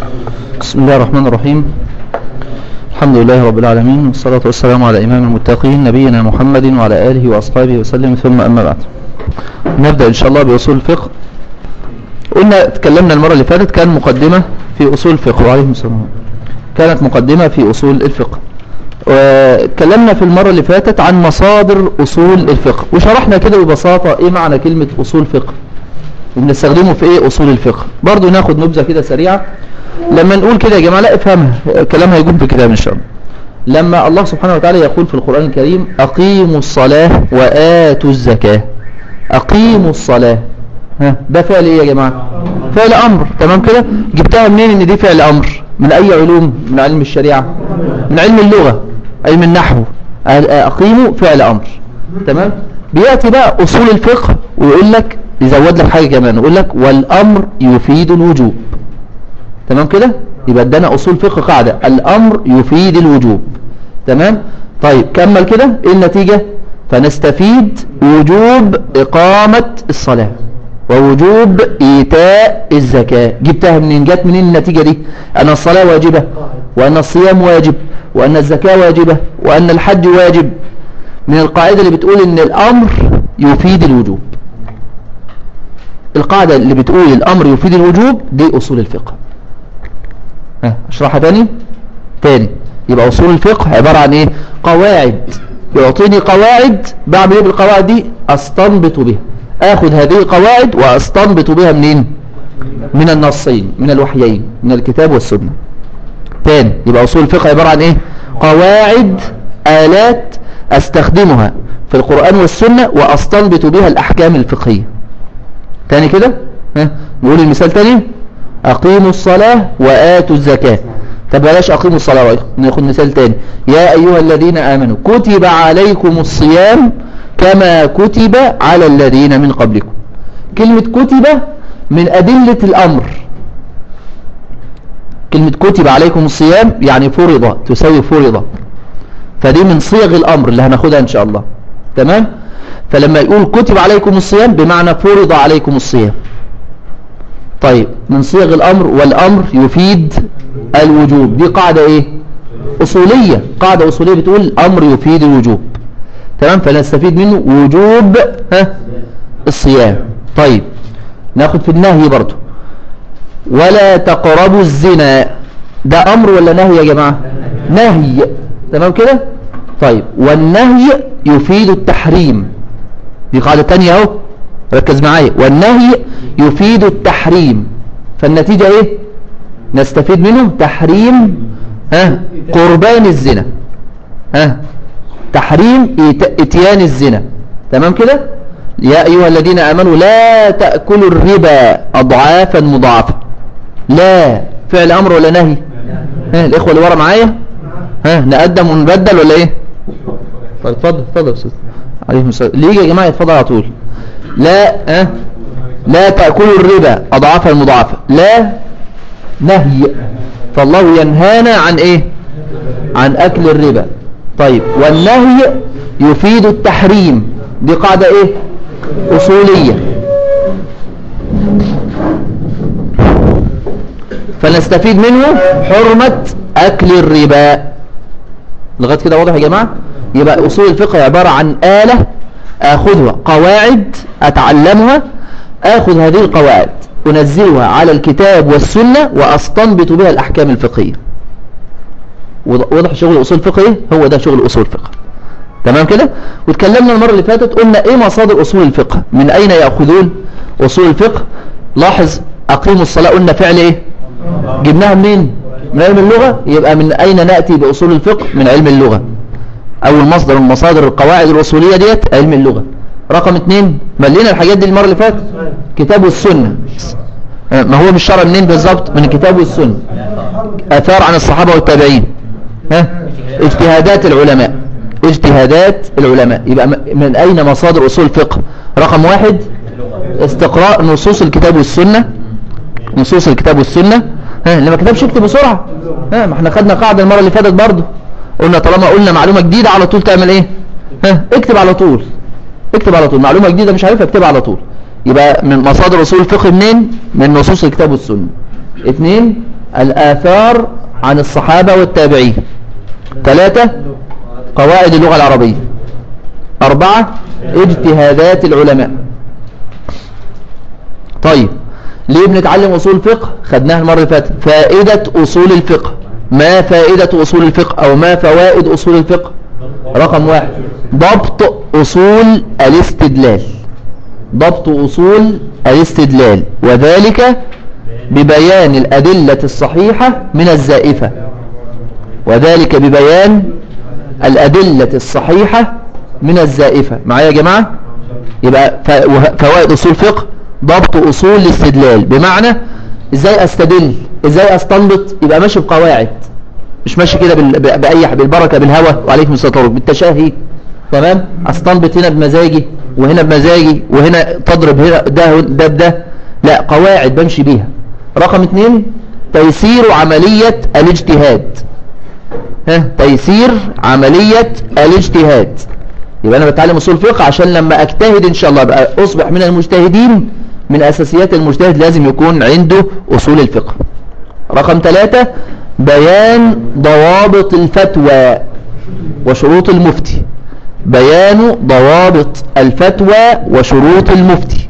بسم الله الرحمن الرحيم الحمد لله رب العالمين والصلاة والسلام على إمام المتقين نبينا محمد وعلى آله وأصحابه وسلم ثم أما بعد نبدأ إن شاء الله بأصول الفقه قلنا تكلمنا المرة اللي فاتت كان مقدمة في أصول الفقه وعليكم السلام كانت مقدمة في أصول الفقه واتكلمنا في المرة اللي فاتت عن مصادر أصول الفقه وشرحنا كده ببساطة إيه معنى كلمة أصول فقه وبنستخدمه في إيه أصول الفقه برضو ناخد نبذة كده سريعة لما نقول كده يا جماعة لا افهمها كلام هيكون في كتاب إن شاء الله لما الله سبحانه وتعالى يقول في القرآن الكريم أقيموا الصلاة وآتوا الزكاة أقيموا الصلاة ها ده فعل إيه يا جماعة فعل أمر تمام كده جبتها منين إن دي فعل أمر من أي علوم من علم الشريعة من علم اللغة علم النحو أقيموا فعل أمر تمام بيأتي بقى أصول الفقه ويقول لك يزود لك حاجة كمان يقول لك والأمر يفيد الوجوب تمام كده يبقى ادانا أصول فقه قاعدة الأمر يفيد الوجوب تمام طيب كمل كده ايه النتيجة فنستفيد وجوب إقامة الصلاة ووجوب إيتاء الزكاة جبتها منين جت منين النتيجة دي أن الصلاة واجبة وأن الصيام واجب وأن الزكاة واجبة وأن الحج واجب من القاعدة اللي بتقول ان الأمر يفيد الوجوب القاعدة اللي بتقول الأمر يفيد الوجوب دي أصول الفقه ها اشرحها تاني تاني يبقى أصول الفقه عبارة عن ايه قواعد يعطيني قواعد بعمل ايه بالقواعد دي استنبط بها اخذ هذه القواعد واستنبط بها منين من النصين من الوحيين من الكتاب والسنة تاني يبقى أصول الفقه عبارة عن ايه قواعد آلات استخدمها في القرآن والسنة واستنبط بها الأحكام الفقهية تاني كده ها نقول المثال تاني أقيموا الصلاة وآتوا الزكاة طب بلاش أقيموا الصلاة ناخد مثال تاني يا أيها الذين آمنوا كتب عليكم الصيام كما كتب على الذين من قبلكم كلمة كتب من أدلة الأمر كلمة كتب عليكم الصيام يعني فرض تساوي فرض فدي من صيغ الأمر اللي هناخدها إن شاء الله تمام فلما يقول كتب عليكم الصيام بمعنى فرض عليكم الصيام طيب من صيغ الأمر والأمر يفيد الوجوب دي قاعدة ايه أصولية قاعدة أصولية بتقول الأمر يفيد الوجوب تمام فنستفيد منه وجوب ها الصيام طيب ناخد في النهي برضو ولا تقربوا الزنا ده أمر ولا نهي يا جماعة نهي تمام كده طيب والنهي يفيد التحريم دي قاعدة تانية اهو ركز معايا والنهي يفيد التحريم فالنتيجة ايه نستفيد منه تحريم ها قربان الزنا ها تحريم اتيان الزنا تمام كده يا أيها الذين آمنوا لا تأكلوا الربا أضعافا مضاعفة لا فعل أمر ولا نهي ها الإخوة اللي ورا معايا ها نقدم ونبدل ولا ايه طيب اتفضل اتفضل استاذ عليكم السلام اللي يجي يا جماعه يتفضل على طول لا ها لا تاكلوا الربا اضعافا مضاعفه لا نهي فالله ينهانا عن ايه عن اكل الربا طيب والنهي يفيد التحريم دي قاعده ايه اصوليه فنستفيد منه حرمه اكل الربا لغايه كده واضح يا جماعه يبقى أصول الفقه عبارة عن آلة أخذها قواعد أتعلمها أخذ هذه القواعد أنزلها على الكتاب والسنة وأستنبط بها الأحكام الفقهية واضح شغل أصول الفقه إيه؟ هو ده شغل أصول الفقه تمام كده واتكلمنا المرة اللي فاتت قلنا إيه مصادر أصول الفقه من أين يأخذون أصول الفقه لاحظ أقيموا الصلاة قلنا فعل إيه جبناها منين من علم اللغة يبقى من أين نأتي بأصول الفقه من علم اللغة اول مصدر من مصادر القواعد الاصولية ديت علم اللغة رقم اثنين ملينا الحاجات دي المرة اللي فاتت كتاب والسنة ما هو مش شرع منين بالظبط من الكتاب والسنة اثار عن الصحابة والتابعين ها اجتهادات العلماء اجتهادات العلماء يبقى من اين مصادر اصول الفقه رقم واحد استقراء نصوص الكتاب والسنة نصوص الكتاب والسنة ها اللي ما كتبش يكتب بسرعة ها ما احنا خدنا قاعدة المرة اللي فاتت برضه قلنا طالما قلنا معلومة جديدة على طول تعمل ايه ها اكتب على طول اكتب على طول معلومة جديدة مش عارفها اكتبها على طول يبقى من مصادر اصول الفقه منين من نصوص الكتاب والسنة اثنين الآثار عن الصحابة والتابعين ثلاثة قواعد اللغة العربية أربعة اجتهادات العلماء طيب ليه بنتعلم أصول الفقه خدناها المرة اللي فاتت فائدة أصول الفقه ما فائدة أصول الفقه أو ما فوائد أصول الفقه رقم واحد ضبط أصول الاستدلال ضبط أصول الاستدلال وذلك ببيان الأدلة الصحيحة من الزائفة وذلك ببيان الأدلة الصحيحة من الزائفة معايا يا جماعة يبقى فوائد أصول فقه ضبط أصول الاستدلال بمعنى ازاي استدل ازاي استنبط يبقى ماشي بقواعد مش ماشي كده بأي بالبركة بالهوى وعليكم السلام بالتشاهي تمام استنبط هنا بمزاجي وهنا بمزاجي وهنا تضرب هنا ده ده بده لا قواعد بمشي بيها رقم اثنين تيسير عملية الاجتهاد ها تيسير عملية الاجتهاد يبقى انا بتعلم اصول فقه عشان لما اجتهد ان شاء الله ابقى اصبح من المجتهدين من اساسيات المجتهد لازم يكون عنده اصول الفقه رقم ثلاثة بيان ضوابط الفتوى وشروط المفتي بيان ضوابط الفتوى وشروط المفتي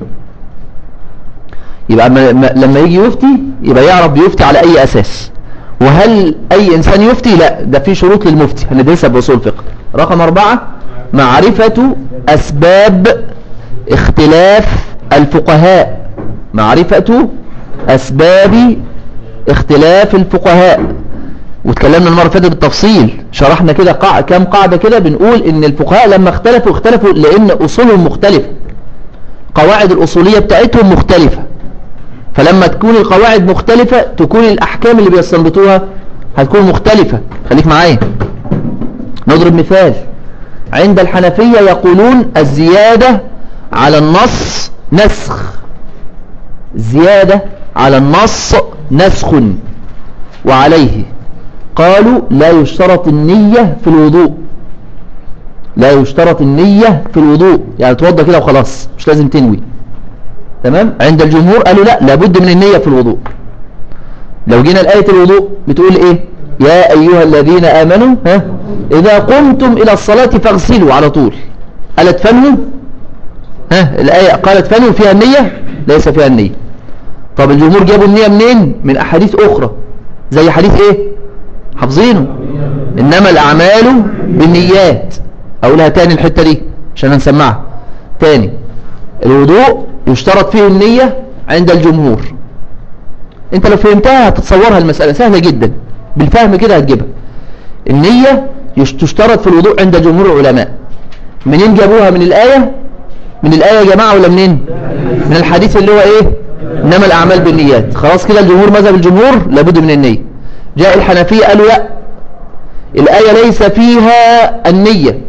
يبقى لما يجي يفتي يبقى يعرف بيفتي على اي اساس وهل اي انسان يفتي لا ده في شروط للمفتي هندرسها باصول الفقه رقم اربعة معرفة اسباب اختلاف الفقهاء معرفة اسباب اختلاف الفقهاء واتكلمنا المرة فاتت بالتفصيل شرحنا كده قاع كام قاعدة كده بنقول ان الفقهاء لما اختلفوا اختلفوا لان اصولهم مختلفة قواعد الاصولية بتاعتهم مختلفة فلما تكون القواعد مختلفة تكون الاحكام اللي بيستنبطوها هتكون مختلفة خليك معايا نضرب مثال عند الحنفية يقولون الزيادة على النص نسخ زيادة على النص نسخ وعليه قالوا لا يشترط النية في الوضوء لا يشترط النية في الوضوء يعني توضى كده وخلاص مش لازم تنوي تمام عند الجمهور قالوا لا لابد من النية في الوضوء لو جينا الآية الوضوء بتقول ايه يا أيها الذين آمنوا ها إذا قمتم إلى الصلاة فاغسلوا على طول قالت فنوا ها الآية قالت فنوا فيها النية ليس فيها النية طب الجمهور جابوا النية منين من أحاديث أخرى زي حديث ايه حافظينه إنما الأعمال بالنيات أقولها تاني الحتة دي عشان نسمعها تاني الوضوء يشترط فيه النية عند الجمهور انت لو فهمتها هتتصورها المسألة سهلة جدا بالفهم كده هتجيبها النية تشترط في الوضوء عند جمهور العلماء منين جابوها من الآية من الآية يا جماعة ولا منين من الحديث اللي هو ايه انما الاعمال بالنيات خلاص كده الجمهور مذهب الجمهور لابد من النية جاء الحنفية قالوا لا الآية ليس فيها النية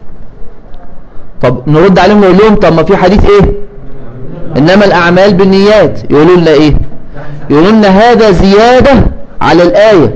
طب نرد عليهم ونقول لهم طب ما في حديث ايه انما الاعمال بالنيات يقولوا لنا ايه يقولوا لنا هذا زيادة على الآية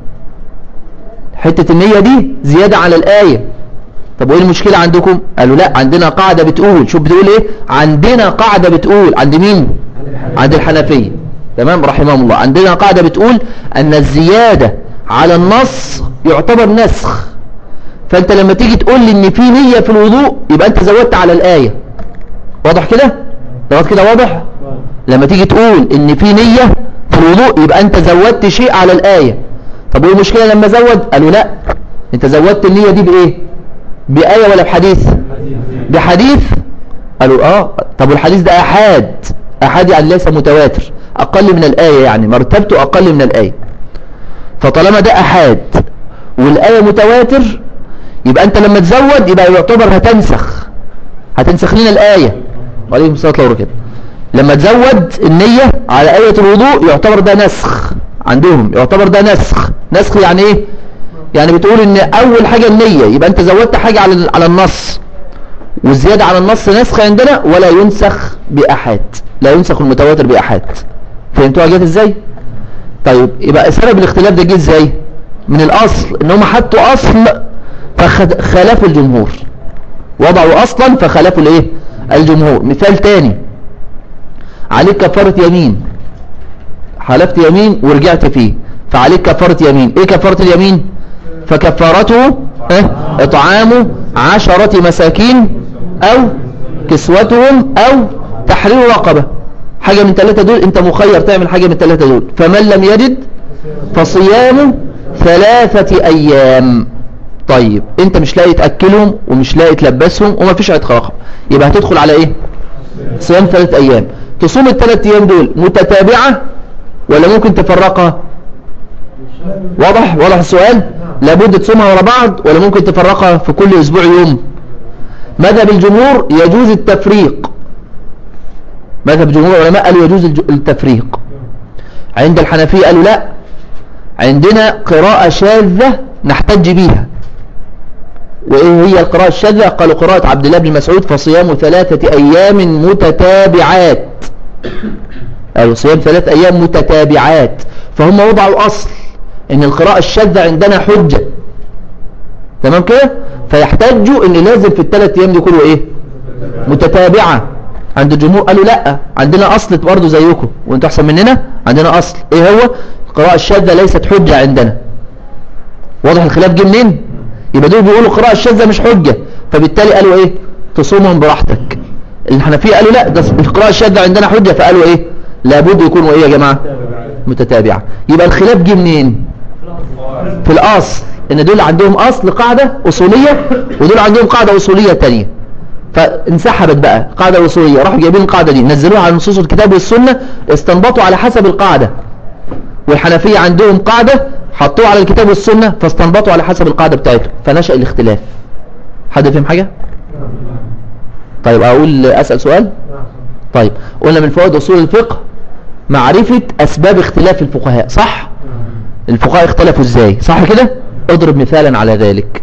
حتة النية دي زيادة على الآية طب وايه المشكلة عندكم قالوا لا عندنا قاعدة بتقول شوف بتقول ايه عندنا قاعدة بتقول عند مين عند الحنفية تمام رحمهم الله عندنا قاعدة بتقول ان الزيادة على النص يعتبر نسخ فانت لما تيجي تقول لي ان في نية في الوضوء يبقى انت زودت على الآية واضح كده لغايه كده واضح لما تيجي تقول ان في نية في الوضوء يبقى انت زودت شيء على الآية طب وايه المشكلة لما زود قالوا لا انت زودت النية دي بايه بآية ولا بحديث بحديث قالوا اه طب والحديث ده احاد احاد يعني ليس متواتر اقل من الآية يعني مرتبته اقل من الآية فطالما ده احاد والآية متواتر يبقى انت لما تزود يبقى يعتبر هتنسخ هتنسخ لنا الآية وعليكم الصلاة والسلام لما تزود النية على آية الوضوء يعتبر ده نسخ عندهم يعتبر ده نسخ نسخ يعني ايه يعني بتقول ان اول حاجة النية يبقى انت زودت حاجة على على النص والزيادة على النص نسخ عندنا ولا ينسخ بأحد لا ينسخ المتواتر بأحد فهمتوها جت ازاي طيب يبقى سبب الاختلاف ده جه ازاي من الاصل ان هم حطوا اصل فخالفوا الجمهور وضعوا اصلا فخالفوا الايه الجمهور مثال تاني عليك كفارة يمين حلفت يمين ورجعت فيه فعليك كفارة يمين ايه كفارة اليمين فكفارته اه اطعام عشرة مساكين او كسوتهم او تحرير رقبة حاجة من ثلاثة دول انت مخير تعمل حاجة من ثلاثة دول فمن لم يجد فصيام ثلاثة ايام طيب انت مش لاقي تأكلهم ومش لاقي تلبسهم وما فيش عتق رقبة يبقى هتدخل على ايه صيام ثلاثة ايام تصوم الثلاث ايام دول متتابعة ولا ممكن تفرقها واضح واضح السؤال لابد تصومها ورا بعض ولا ممكن تفرقها في كل اسبوع يوم مذهب الجمهور يجوز التفريق مذهب جمهور العلماء قالوا يجوز التفريق عند الحنفية قالوا لا عندنا قراءة شاذة نحتج بيها وإيه هي القراءة الشاذة قالوا قراءة عبد الله بن مسعود فصيام ثلاثة أيام متتابعات قالوا صيام ثلاثة أيام متتابعات فهم وضعوا أصل إن القراءة الشاذة عندنا حجة تمام كده فيحتاجوا إن لازم في الثلاث أيام دي كله إيه متتابعة عند الجمهور قالوا لا عندنا أصل برضه زيكم وانتوا أحسن مننا عندنا أصل إيه هو القراءة الشاذة ليست حجة عندنا واضح الخلاف جه منين يبقى دول بيقولوا القراءة الشاذة مش حجة فبالتالي قالوا إيه تصومهم براحتك الحنفية قالوا لا ده القراءة الشاذة عندنا حجة فقالوا إيه لابد يكونوا إيه يا جماعة متتابعة يبقى الخلاف جه منين في الأصل إن دول عندهم أصل قاعدة أصولية ودول عندهم قاعدة أصولية تانية فانسحبت بقى قاعدة وصولية راحوا جايبين القاعدة دي نزلوها على نصوص الكتاب والسنة استنبطوا على حسب القاعدة والحنفية عندهم قاعدة حطوها على الكتاب والسنة فاستنبطوا على حسب القاعدة بتاعتهم فنشأ الاختلاف حد فهم حاجة طيب اقول اسأل سؤال طيب قلنا من فوائد اصول الفقه معرفة اسباب اختلاف الفقهاء صح الفقهاء اختلفوا ازاي صح كده اضرب مثالا على ذلك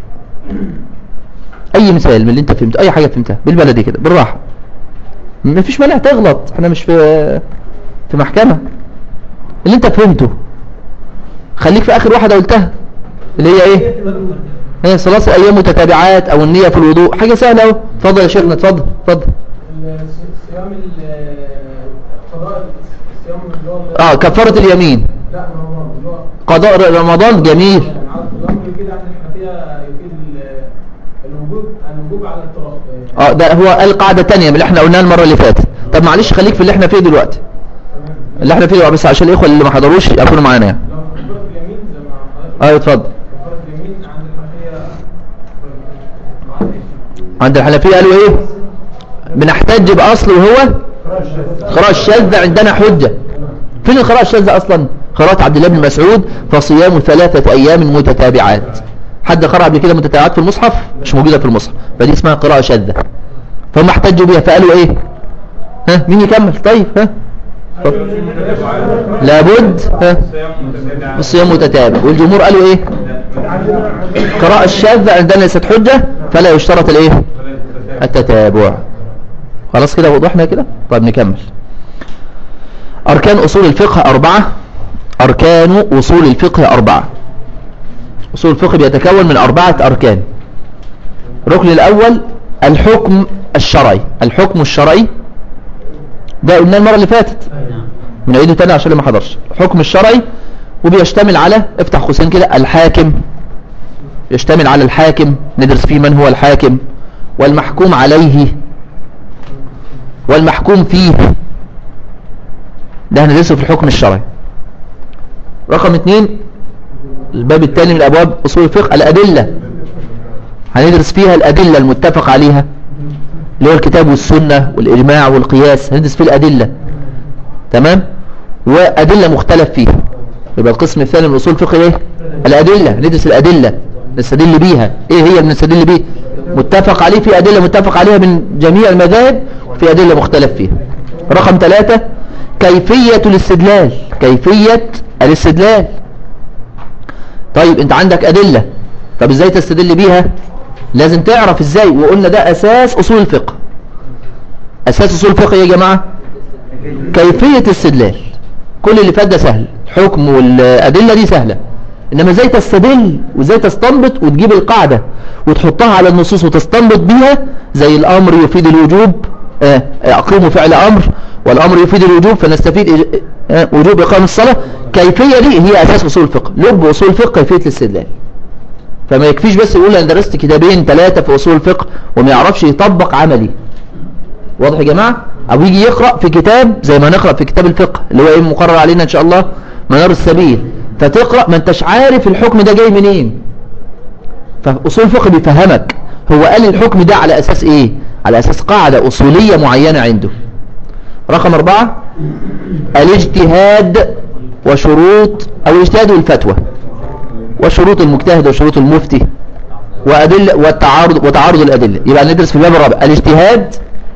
اي مثال من اللي انت فهمته اي حاجة فهمتها بالبلدي كده بالراحة ما فيش مانع تغلط احنا مش في في محكمة اللي انت فهمته خليك في اخر واحدة قلتها اللي هي ايه هي صلاة الايام متتابعات او النية في الوضوء حاجة سهلة اهو اتفضل يا شيخنا اتفضل اتفضل صيام قضاء الصيام اللي هو اه كفارة اليمين لا ما هو اللي هو قضاء رمضان جميل يعني عارف الامر كده عند الحنفيه يفيد ال- الوجوب الوجوب على الطلاق اه ده هو قال قاعدة تانية من اللي احنا قلناها المرة اللي فاتت طب معلش خليك في اللي احنا فيه دلوقتي اللي احنا فيه دلوقتي بس عشان الاخوة اللي ما حضروش يكونوا معانا يعني لو كفاره اليمين زي ما حضرتك ايوه اتفضل كفاره اليمين عند الحنفيه عند الحنفية قالوا ايه بنحتج باصل وهو قراءة الشاذة عندنا حجة فين القراءة الشاذة اصلا قراءة عبد الله بن مسعود فصيام ثلاثة ايام متتابعات حد قرأ قبل كده متتابعات في المصحف مش موجودة في المصحف فدي اسمها قراءة شاذة فهم احتجوا بيها فقالوا ايه ها مين يكمل طيب ها اتفضل. لابد ها الصيام متتابع والجمهور قالوا ايه قراءة الشاذة عندنا ليست حجة فلا يشترط الايه التتابع خلاص كده وضحنا كده طيب نكمل أركان أصول الفقه أربعة أركان أصول الفقه أربعة أصول الفقه بيتكون من أربعة أركان الركن الأول الحكم الشرعي الحكم الشرعي ده قلنا المرة اللي فاتت بنعيده تاني عشان اللي ما حضرش الحكم الشرعي وبيشتمل على افتح قوسين كده الحاكم يشتمل على الحاكم ندرس فيه من هو الحاكم والمحكوم عليه والمحكوم فيه ده هندرسه في الحكم الشرعي رقم اتنين الباب الثاني من ابواب اصول الفقه الادله هندرس فيها الادله المتفق عليها اللي هو الكتاب والسنه والاجماع والقياس هندرس فيه الادله تمام وادله مختلف فيها يبقى القسم الثاني من اصول الفقه ايه الادله ندرس الادله نستدل بيها ايه هي بنستدل بيه متفق عليه في ادله متفق عليها من جميع المذاهب وفي ادله مختلف فيها رقم ثلاثة كيفية الاستدلال كيفية الاستدلال طيب انت عندك ادلة طب ازاي تستدل بيها لازم تعرف ازاي وقلنا ده اساس اصول الفقه اساس اصول الفقه يا جماعة كيفية الاستدلال كل اللي فات ده سهل حكم والادلة دي سهلة انما ازاي تستدل وازاي تستنبط وتجيب القاعدة وتحطها على النصوص وتستنبط بيها زي الامر يفيد الوجوب آه، أقيموا فعل أمر والأمر يفيد الوجوب فنستفيد إج- آه، وجوب إقام الصلاة كيفية دي هي أساس أصول الفقه لب أصول الفقه كيفية الاستدلال فما يكفيش بس يقول أنا درست كتابين ثلاثة في أصول الفقه وما يعرفش يطبق عملي واضح يا جماعة أو يجي يقرأ في كتاب زي ما نقرأ في كتاب الفقه اللي هو إيه مقرر علينا إن شاء الله منار السبيل فتقرأ ما انتش عارف الحكم ده جاي منين فأصول الفقه بيفهمك هو قال الحكم ده على أساس إيه على أساس قاعدة أصولية معينة عنده رقم أربعة الاجتهاد وشروط أو الاجتهاد والفتوى وشروط المجتهد وشروط المفتي وأدلة والتعارض وتعارض الأدلة يبقى ندرس في الباب الرابع الاجتهاد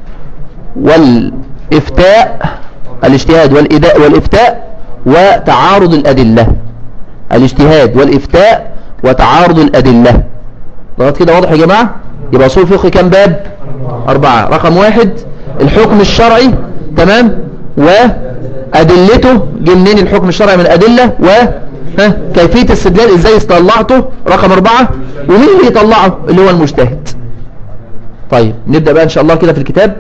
والإفتاء الاجتهاد والإداء والإفتاء وتعارض الأدلة الاجتهاد والإفتاء وتعارض الأدلة لغاية كده واضح يا جماعة يبقى أصول فقه كام باب أربعة رقم واحد الحكم الشرعي تمام وأدلته جه منين الحكم الشرعي من أدلة و ها كيفية استدلال ازاي استطلعته رقم أربعة ومين اللي يطلعه اللي هو المجتهد طيب نبدأ بقى إن شاء الله كده في الكتاب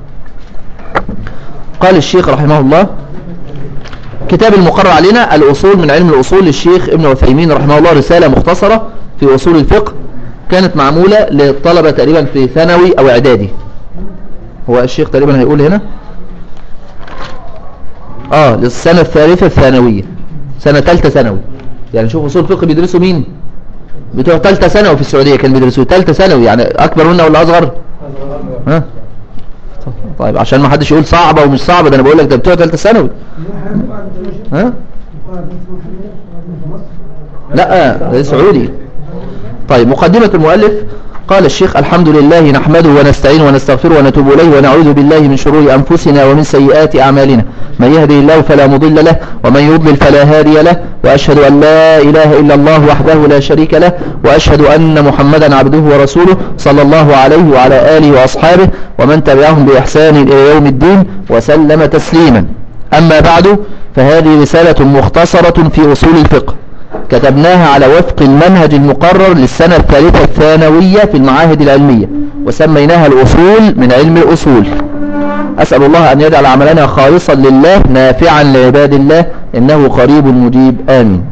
قال الشيخ رحمه الله كتاب المقرر علينا الأصول من علم الأصول للشيخ ابن عثيمين رحمه الله رسالة مختصرة في أصول الفقه كانت معمولة للطلبة تقريبا في ثانوي أو إعدادي هو الشيخ تقريبا هيقول هنا آه للسنة الثالثة الثانوية سنة ثالثة ثانوي يعني شوف أصول الفقه بيدرسوا مين بتوع ثالثة ثانوي في السعودية كانوا بيدرسوا ثالثة ثانوي يعني أكبر منا ولا أصغر ها طيب عشان ما حدش يقول صعبة ومش صعبة ده أنا بقول لك ده بتوع ثالثة ثانوي ها لا ده سعودي طيب مقدمة المؤلف قال الشيخ الحمد لله نحمده ونستعينه ونستغفره ونتوب إليه ونعوذ بالله من شرور أنفسنا ومن سيئات أعمالنا من يهدي الله فلا مضل له ومن يضلل فلا هادي له وأشهد أن لا إله إلا الله وحده لا شريك له وأشهد أن محمدا عبده ورسوله صلى الله عليه وعلى آله وأصحابه ومن تبعهم بإحسان إلى يوم الدين وسلم تسليما أما بعد فهذه رسالة مختصرة في أصول الفقه كتبناها على وفق المنهج المقرر للسنة الثالثة الثانوية في المعاهد العلمية وسميناها الأصول من علم الأصول أسأل الله أن يجعل عملنا خالصا لله نافعا لعباد الله إنه قريب مجيب آمين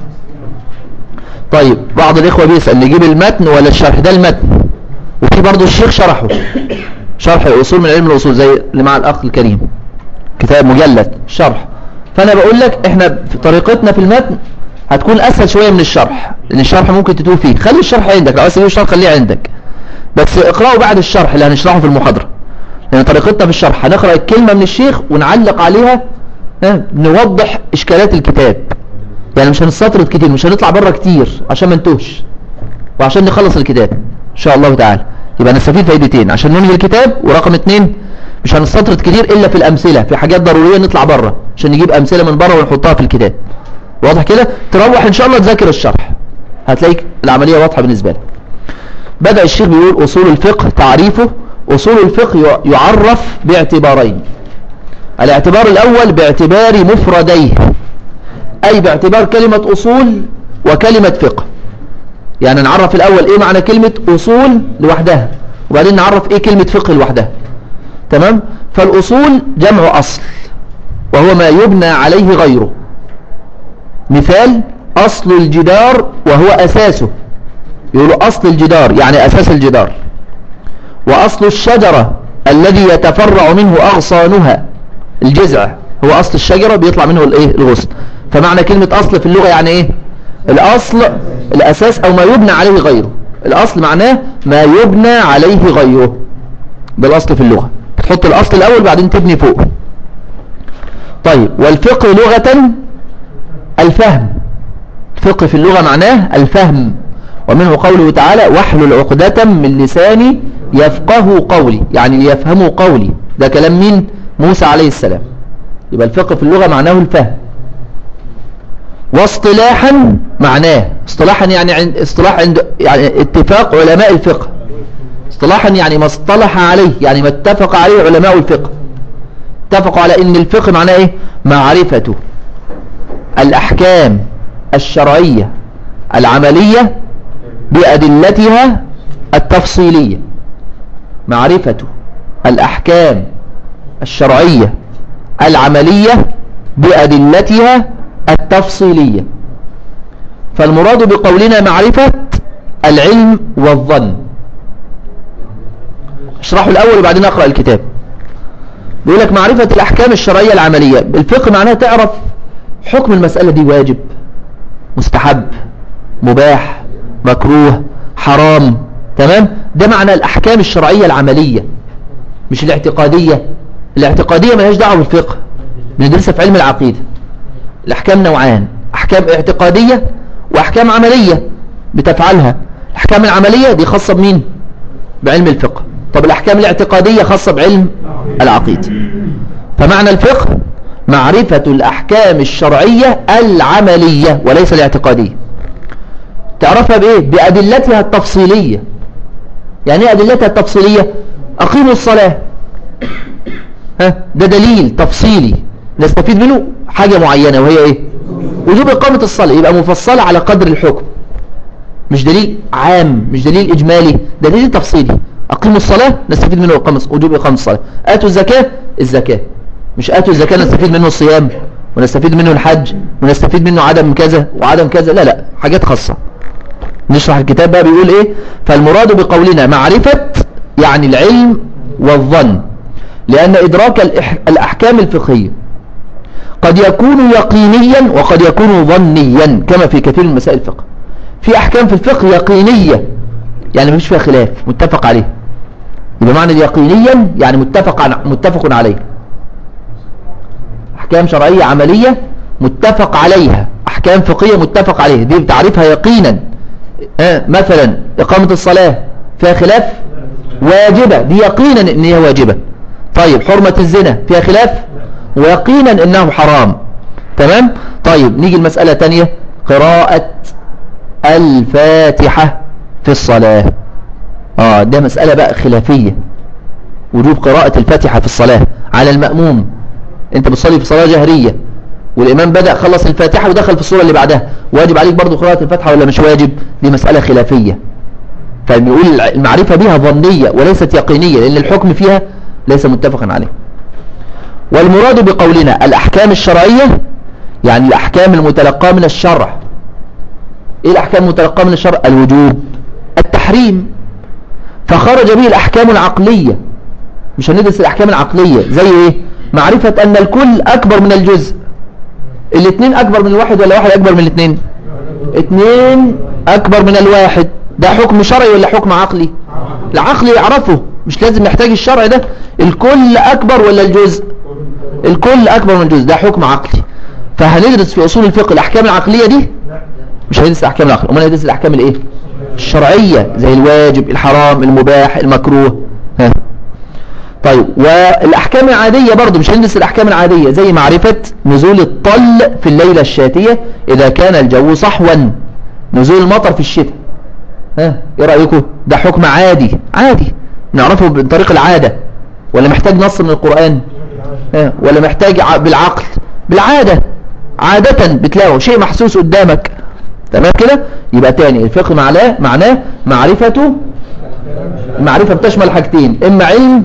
طيب بعض الإخوة بيسأل نجيب المتن ولا الشرح ده المتن وفي برضو الشيخ شرحه شرح الأصول من علم الأصول زي اللي مع الأخ الكريم كتاب مجلد شرح فأنا بقول لك احنا في طريقتنا في المتن هتكون أسهل شوية من الشرح لأن الشرح ممكن تتوه فيه خلي الشرح عندك لو عايز تجيب الشرح خليه عندك بس اقرأه بعد الشرح اللي هنشرحه في المحاضرة لأن طريقتنا في الشرح هنقرأ الكلمة من الشيخ ونعلق عليها ها، نوضح إشكالات الكتاب يعني مش هنستطرد كتير مش هنطلع بره كتير عشان ما نتوهش وعشان نخلص الكتاب إن شاء الله تعالى يبقى نستفيد فايدتين عشان ننهي الكتاب ورقم اتنين مش هنستطرد كتير إلا في الأمثلة في حاجات ضرورية نطلع بره عشان نجيب أمثلة من بره ونحطها في الكتاب واضح كده تروح إن شاء الله تذاكر الشرح هتلاقيك العملية واضحة بالنسبة لك بدأ الشيخ بيقول أصول الفقه تعريفه أصول الفقه يعرف باعتبارين الاعتبار الأول باعتبار مفرديه أي باعتبار كلمة أصول وكلمة فقه يعني نعرف الأول إيه معنى كلمة أصول لوحدها وبعدين نعرف إيه كلمة فقه لوحدها تمام فالأصول جمع أصل وهو ما يبنى عليه غيره مثال أصل الجدار وهو أساسه يقولوا أصل الجدار يعني أساس الجدار وأصل الشجرة الذي يتفرع منه أغصانها الجذع هو أصل الشجرة بيطلع منه الإيه الغصن فمعنى كلمة أصل في اللغة يعني إيه الأصل الأساس أو ما يبنى عليه غيره الأصل معناه ما يبنى عليه غيره ده الأصل في اللغة تحط الأصل الأول بعدين تبني فوق طيب والفقه لغة الفهم الفقه في اللغة معناه الفهم ومنه قوله تعالى واحلل عقدة من لساني يفقه قولي يعني يفهموا قولي ده كلام مين موسى عليه السلام يبقى الفقه في اللغة معناه الفهم واصطلاحا معناه اصطلاحا يعني عند اصطلاح عند يعني اتفاق علماء الفقه اصطلاحا يعني ما اصطلح عليه يعني ما اتفق عليه علماء الفقه اتفقوا على ان الفقه معناه ايه معرفة الاحكام الشرعية العملية بأدلتها التفصيلية معرفة الأحكام الشرعية العملية بأدلتها التفصيلية فالمراد بقولنا معرفة العلم والظن اشرحه الأول وبعدين أقرأ الكتاب بيقول لك معرفة الأحكام الشرعية العملية الفقه معناها تعرف حكم المسألة دي واجب مستحب مباح مكروه حرام تمام ده معنى الأحكام الشرعية العملية مش الاعتقادية الاعتقادية ملهاش دعوة بالفقه بندرسها في علم العقيدة الأحكام نوعان أحكام اعتقادية وأحكام عملية بتفعلها الأحكام العملية دي خاصة بمين بعلم الفقه طب الأحكام الاعتقادية خاصة بعلم العقيدة فمعنى الفقه معرفة الأحكام الشرعية العملية وليس الاعتقادية تعرفها بإيه بأدلتها التفصيلية يعني ايه أدلتها التفصيلية أقيموا الصلاة ها ده دليل تفصيلي نستفيد منه حاجة معينة وهي ايه وجوب إقامة الصلاة يبقى مفصلة على قدر الحكم مش دليل عام مش دليل إجمالي ده دليل تفصيلي أقيموا الصلاة نستفيد منه إقامة وجوب إقامة الصلاة آتوا الزكاة الزكاة مش آتوا الزكاة نستفيد منه الصيام ونستفيد منه الحج ونستفيد منه عدم كذا وعدم كذا لا لا حاجات خاصة نشرح الكتاب بقى بيقول ايه فالمراد بقولنا معرفة يعني العلم والظن لأن إدراك الإح... الأحكام الفقهية قد يكون يقينيا وقد يكون ظنيا كما في كثير من مسائل الفقه في أحكام في الفقه يقينية يعني مفيش فيها خلاف متفق عليه يبقى معنى يقينيا يعني متفق عن... متفق عليه أحكام شرعية عملية متفق عليها أحكام فقهية متفق عليها دي بتعرفها يقينا آه مثلا إقامة الصلاة فيها خلاف واجبة دي يقينا ان هي واجبة طيب حرمة الزنا فيها خلاف ويقينا انه حرام تمام طيب نيجي المسألة تانية قراءة الفاتحة في الصلاة اه ده مسألة بقى خلافية وجوب قراءة الفاتحة في الصلاة على المأموم انت بتصلي في صلاة جهرية والإمام بدأ خلص الفاتحة ودخل في الصورة اللي بعدها واجب عليك برضو قراءة الفاتحة ولا مش واجب دي مسألة خلافية فبنقول المعرفة بها ظنية وليست يقينية لأن الحكم فيها ليس متفقا عليه والمراد بقولنا الأحكام الشرعية يعني الأحكام المتلقاة من الشرع إيه الأحكام المتلقاة من الشرع الوجوب التحريم فخرج به الأحكام العقلية مش هندرس الأحكام العقلية زي إيه معرفة أن الكل أكبر من الجزء الاثنين أكبر من الواحد ولا واحد أكبر من الاثنين اثنين أكبر من الواحد ده حكم شرعي ولا حكم عقلي العقل يعرفه مش لازم يحتاج الشرع ده الكل أكبر ولا الجزء الكل أكبر من الجزء ده حكم عقلي فهندرس في أصول الفقه الأحكام العقلية دي مش هندرس الأحكام العقلية أمال هندرس الأحكام الإيه الشرعية زي الواجب الحرام المباح المكروه ها طيب والأحكام العادية برضو مش هندرس الأحكام العادية زي معرفة نزول الطل في الليلة الشاتية إذا كان الجو صحوا نزول المطر في الشتاء ها ايه رأيكم ده حكم عادي عادي نعرفه بطريق العادة ولا محتاج نص من القرآن ها ولا محتاج بالعقل بالعادة عادة بتلاقوا شيء محسوس قدامك تمام كده يبقى تاني الفقه معناه معناه معرفته المعرفة بتشمل حاجتين اما علم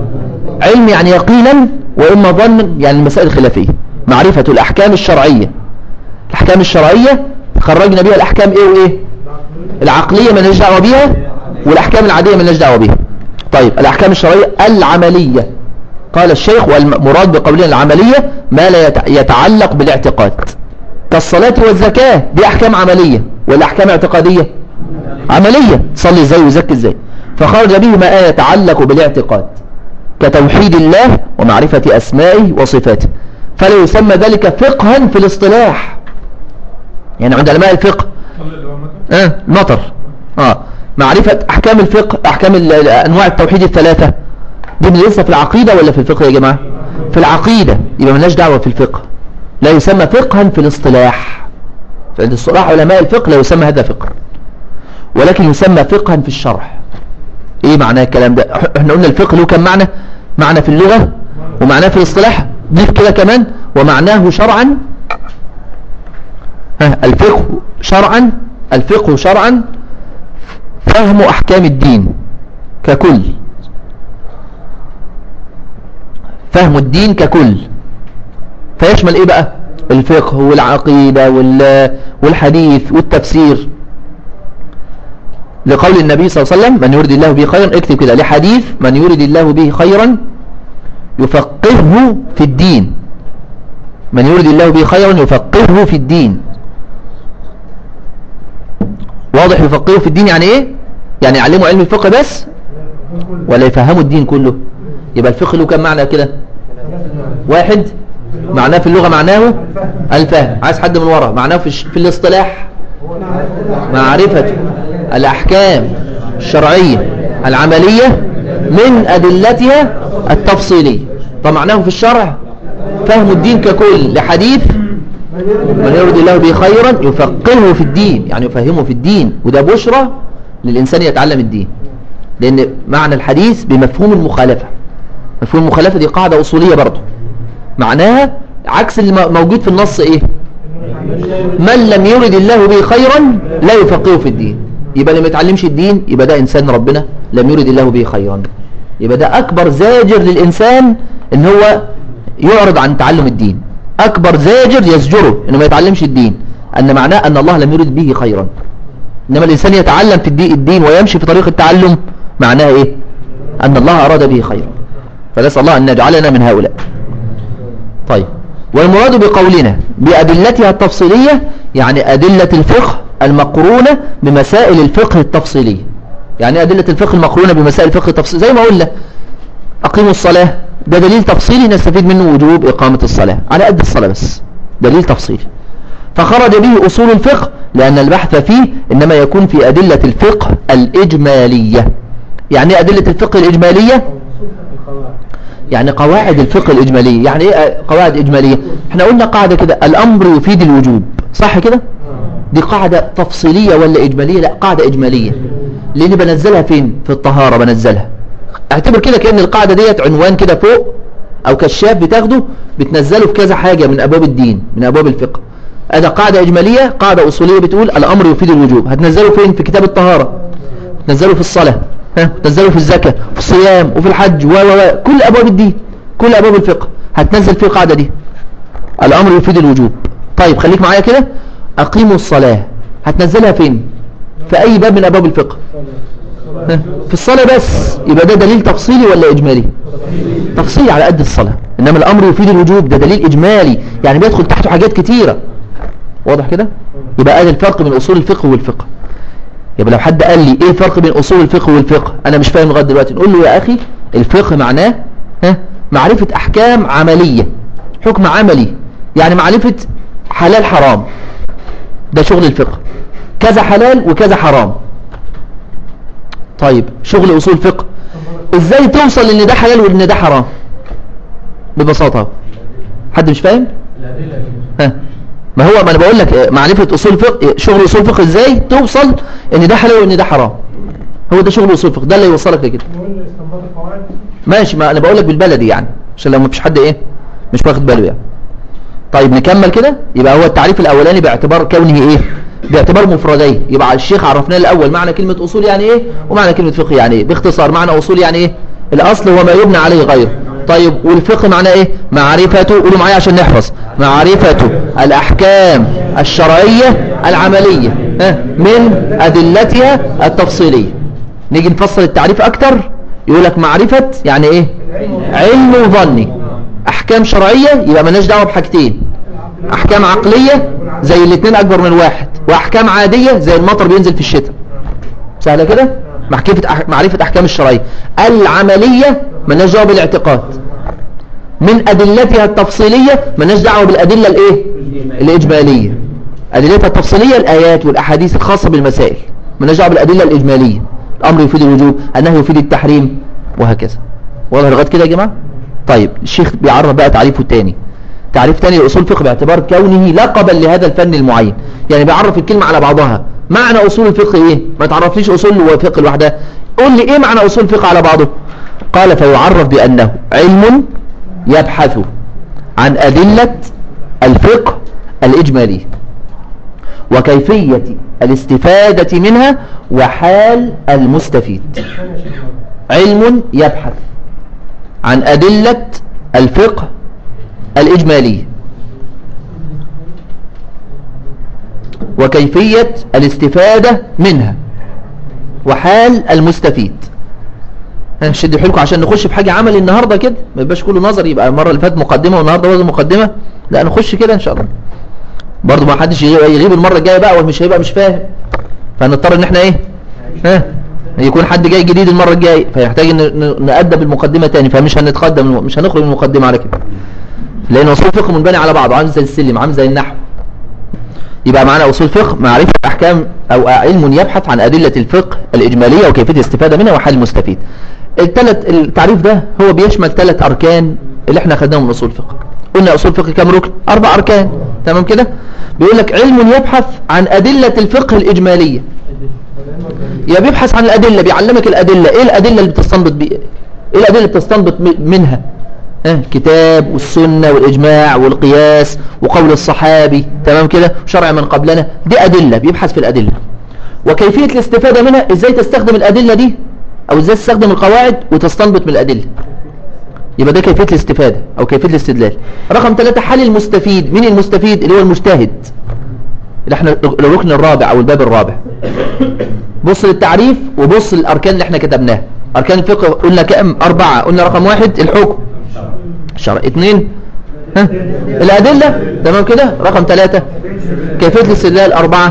علم يعني يقينا واما ظن يعني المسائل الخلافية معرفة الاحكام الشرعية الاحكام الشرعية خرجنا بيها الاحكام ايه وايه العقلية ما لناش دعوه بيها والاحكام العادية ما لناش دعوه بيها طيب الاحكام الشرعية العملية قال الشيخ والمراد بقولنا العملية ما لا يتعلق بالاعتقاد كالصلاة والزكاة دي احكام عملية ولا احكام اعتقادية عملية تصلي ازاي وزكي ازاي فخرج به ما يتعلق بالاعتقاد كتوحيد الله ومعرفة أسمائه وصفاته فلا يسمى ذلك فقها في الاصطلاح يعني عند علماء الفقه آه المطر آه معرفة أحكام الفقه أحكام أنواع التوحيد الثلاثة دي لسه في العقيدة ولا في الفقه يا جماعة في العقيدة يبقى ملناش دعوة في الفقه لا يسمى فقها في الاصطلاح فعند اصطلاح علماء الفقه لا يسمى هذا فقه ولكن يسمى فقها في الشرح ايه معناه الكلام ده احنا قلنا الفقه له كم معنى معنى في اللغة ومعناه في الاصطلاح ضيف كده كمان ومعناه شرعا ها الفقه شرعا الفقه شرعا فهم احكام الدين ككل فهم الدين ككل فيشمل ايه بقى الفقه والعقيدة وال- والحديث والتفسير لقول النبي صلى الله عليه وسلم من يريد الله به خيرا اكتب كده لحديث من يريد الله به خيرا يفقهه في الدين من يريد الله به خيرا يفقهه في الدين واضح يفقهه في الدين يعني ايه يعني يعلمه علم الفقه بس ولا يفهمه الدين كله يبقى الفقه له كم معنى كده واحد معناه في اللغة معناه الفهم عايز حد من ورا معناه في, الش- في الاصطلاح معرفة الأحكام الشرعية العملية من أدلتها التفصيلية فمعناه في الشرع فهم الدين ككل لحديث من يرد الله به خيرا يفقهه في الدين يعني يفهمه في الدين وده بشرى للإنسان يتعلم الدين لأن معنى الحديث بمفهوم المخالفة مفهوم المخالفة دي قاعدة أصولية برضه معناها عكس اللي م- موجود في النص إيه من لم يرد الله به خيرا لا يفقهه في الدين يبقى اللي ما يتعلمش الدين يبقى ده إنسان ربنا لم يرد الله به خيرا يبقى ده أكبر زاجر للإنسان إن هو يعرض عن تعلم الدين أكبر زاجر يزجره إنه ما يتعلمش الدين أن معناه أن الله لم يرد به خيرا إنما الإنسان يتعلم في الدين, الدين ويمشي في طريق التعلم معناه إيه أن الله أراد به خيرا فنسأل الله أن يجعلنا من هؤلاء طيب والمراد بقولنا بأدلتها التفصيلية يعني أدلة الفقه المقرونة بمسائل الفقه التفصيلية يعني إيه أدلة الفقه المقرونة بمسائل الفقه التفصيلية زي ما قلنا أقيموا الصلاة ده دليل تفصيلي نستفيد منه وجوب إقامة الصلاة على قد الصلاة بس دليل تفصيلي فخرج به أصول الفقه لأن البحث فيه إنما يكون في أدلة الفقه الإجمالية يعني إيه أدلة الفقه الإجمالية يعني قواعد الفقه الإجمالية يعني إيه قواعد إجمالية احنا قلنا قاعدة كده الأمر يفيد الوجوب صح كده دي قاعدة تفصيلية ولا إجمالية لا قاعدة إجمالية لأني بنزلها فين في الطهارة بنزلها اعتبر كده كأن القاعدة ديت عنوان كده فوق أو كشاف بتاخده بتنزله في كذا حاجة من أبواب الدين من أبواب الفقه هذا قاعدة إجمالية قاعدة أصولية بتقول الأمر يفيد الوجوب هتنزله فين في كتاب الطهارة تنزله في الصلاة ها تنزله في الزكاة في الصيام وفي الحج و و و كل أبواب الدين كل أبواب الفقه هتنزل فيه القاعدة دي الأمر يفيد الوجوب طيب خليك معايا كده أقيموا الصلاة هتنزلها فين في أي باب من أبواب الفقه ها؟ في الصلاة بس يبقى ده دليل تفصيلي ولا إجمالي تفصيلي على قد الصلاة إنما الأمر يفيد الوجوب ده دليل إجمالي يعني بيدخل تحته حاجات كتيرة واضح كده يبقى هذا الفرق بين أصول الفقه والفقه يبقى لو حد قال لي ايه الفرق بين اصول الفقه والفقه انا مش فاهم لغايه دلوقتي نقول له يا اخي الفقه معناه ها معرفة احكام عملية حكم عملي يعني معرفة حلال حرام ده شغل الفقه كذا حلال وكذا حرام طيب شغل اصول فقه ازاي توصل ان ده حلال وان ده حرام ببساطة حد مش فاهم ها ما هو ما انا بقول لك آه، معرفة اصول فقه شغل اصول فقه ازاي توصل ان ده حلال وان ده حرام هو ده شغل اصول فقه ده اللي يوصلك لكده نقول استنباط القواعد ماشي ما انا بقول لك بالبلدي يعني عشان لو ما فيش حد ايه مش واخد باله يعني طيب نكمل كده يبقى هو التعريف الاولاني باعتبار كونه ايه باعتبار مفرديه يبقى الشيخ عرفنا الاول معنى كلمة اصول يعني ايه ومعنى كلمة فقه يعني ايه باختصار معنى اصول يعني ايه الاصل هو ما يبنى عليه غيره طيب والفقه معناه ايه معرفته قولوا معايا عشان نحفظ معرفة الاحكام الشرعية العملية ها من ادلتها التفصيلية نيجي نفصل التعريف اكتر يقول لك معرفة يعني ايه علم وظني احكام شرعية يبقى مالناش دعوة بحاجتين احكام عقلية زي الاثنين اكبر من واحد واحكام عادية زي المطر بينزل في الشتاء سهلة كده معرفة أح- معرفة احكام الشرعية العملية مالناش دعوة بالاعتقاد من ادلتها التفصيلية مالناش دعوة بالادلة الايه الاجمالية ادلتها التفصيلية الايات والاحاديث الخاصة بالمسائل مالناش دعوة بالادلة الاجمالية الامر يفيد الوجوب النهي يفيد التحريم وهكذا واضح لغايه كده يا جماعه طيب الشيخ بيعرف بقى تعريفه تاني تعريف تاني لأصول الفقه باعتبار كونه لقبا لهذا الفن المعين يعني بيعرف الكلمة على بعضها معنى أصول الفقه إيه ما تعرفليش أصول وفقه لوحدها قول لي إيه معنى أصول الفقه على بعضه قال فيعرف بأنه علم يبحث عن أدلة الفقه الإجمالي وكيفية الاستفادة منها وحال المستفيد علم يبحث عن أدلة الفقه الإجمالي وكيفية الاستفادة منها وحال المستفيد هنشد حيلكم عشان نخش في حاجة عملي النهاردة كده ما يبقاش كله نظري يبقى المرة اللي فاتت مقدمة والنهاردة برضه مقدمة لا نخش كده ان شاء الله برضه ما حدش يغيب يغيب المرة الجاية بقى ومش هيبقى مش فاهم فهنضطر ان احنا ايه ها يكون حد جاي جديد المرة الجاية فيحتاج ان ن- نأدب المقدمة تاني فمش هنتقدم مش هنخرج من المقدمة على كده لان اصول الفقه منبني على بعضه عامل زي السلم عامل زي النحو يبقى معنا أصول فقه معرفة أحكام أو علم يبحث عن أدلة الفقه الإجمالية وكيفية الاستفادة منها وحل المستفيد الثلاث التعريف ده هو بيشمل ثلاث أركان اللي احنا خدناهم من أصول الفقه قلنا أصول الفقه كم ركن أربع أركان تمام كده بيقول لك علم يبحث عن أدلة الفقه الإجمالية يا بيبحث عن الأدلة بيعلمك الأدلة إيه الأدلة اللي بتستنبط بي... إيه الأدلة اللي بتستنبط م- منها ها كتاب والسنة والإجماع والقياس وقول الصحابي تمام كده شرع من قبلنا دي أدلة بيبحث في الأدلة وكيفية الاستفادة منها إزاي تستخدم الأدلة دي أو إزاي تستخدم القواعد وتستنبط من الأدلة يبقى ده كيفية الاستفادة أو كيفية الاستدلال رقم ثلاثة حل المستفيد مين المستفيد اللي هو المجتهد اللي احنا الركن الرابع أو الباب الرابع بص للتعريف وبص للأركان اللي احنا كتبناها أركان الفقه قلنا كام أربعة قلنا رقم واحد الحكم شرع اثنين ها الأدلة تمام كده رقم ثلاثة كيفية الاستدلال أربعة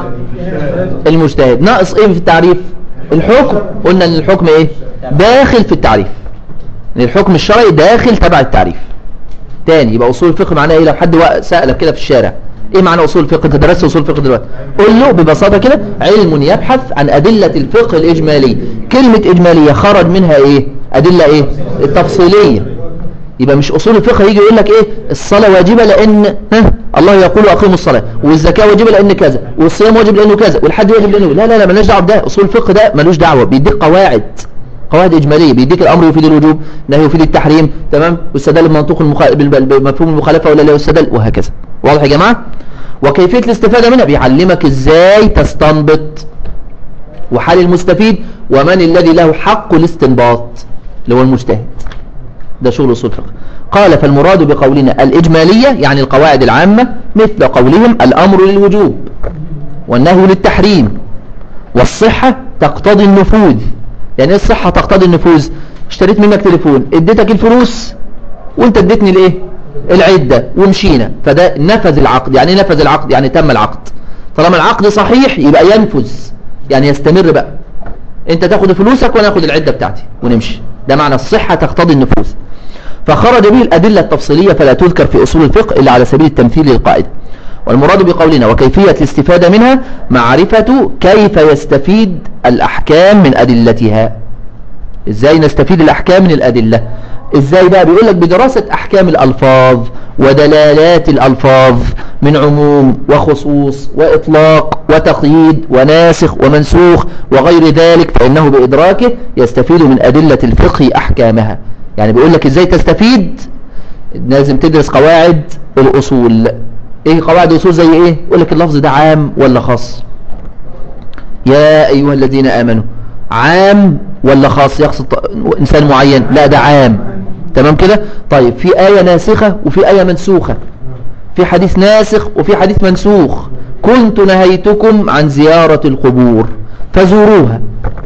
المجتهد ناقص ايه في التعريف الحكم قلنا ان الحكم ايه داخل في التعريف ان الحكم الشرعي داخل تبع التعريف تاني يبقى اصول الفقه معناه ايه لو حد وق- سألك كده في الشارع ايه معنى اصول الفقه انت درست اصول الفقه دلوقتي قول له ببساطه كده علم يبحث عن ادله الفقه الاجمالي كلمه اجماليه خرج منها ايه ادله ايه التفصيليه يبقى مش اصول الفقه يجي يقول لك ايه الصلاه واجبه لان ها الله يقول اقيموا الصلاه والزكاه واجبه لان كذا والصيام واجب لانه كذا والحج واجب لانه لا لا لا مالناش دعوه بده اصول الفقه ده ملوش دعوه بيديك قواعد قواعد اجماليه بيديك الامر يفيد الوجوب النهي يفيد التحريم تمام واستدل بمنطوق المخ... بال- بمفهوم المخالفه ولا لا واستدل وهكذا واضح يا جماعه وكيفيه الاستفاده منها بيعلمك ازاي تستنبط وحال المستفيد ومن الذي له حق الاستنباط اللي هو المجتهد ده شغل اصول الفقه قال فالمراد بقولنا الإجمالية يعني القواعد العامة مثل قولهم الأمر للوجوب والنهي للتحريم والصحة تقتضي النفوذ يعني ايه الصحة تقتضي النفوذ اشتريت منك تليفون اديتك الفلوس وانت اديتني الايه العدة ومشينا فده نفذ العقد يعني ايه نفذ العقد يعني تم العقد طالما العقد صحيح يبقى ينفذ يعني يستمر بقى انت تاخد فلوسك وانا اخد العدة بتاعتي ونمشي ده معنى الصحة تقتضي النفوذ فخرج به الأدلة التفصيلية فلا تذكر في أصول الفقه إلا على سبيل التمثيل للقاعدة والمراد بقولنا وكيفية الاستفادة منها معرفة كيف يستفيد الأحكام من أدلتها إزاي نستفيد الأحكام من الأدلة إزاي بقى بيقول لك بدراسة أحكام الألفاظ ودلالات الألفاظ من عموم وخصوص وإطلاق وتقييد وناسخ ومنسوخ وغير ذلك فإنه بإدراكه يستفيد من أدلة الفقه أحكامها يعني بيقول لك إزاي تستفيد لازم تدرس قواعد الأصول إيه قواعد الأصول زي إيه يقول لك اللفظ ده عام ولا خاص يا أيها الذين آمنوا عام ولا خاص يقصد إنسان معين لا ده عام تمام كده طيب في آية ناسخة وفي آية منسوخة في حديث ناسخ وفي حديث منسوخ كنت نهيتكم عن زيارة القبور فزوروها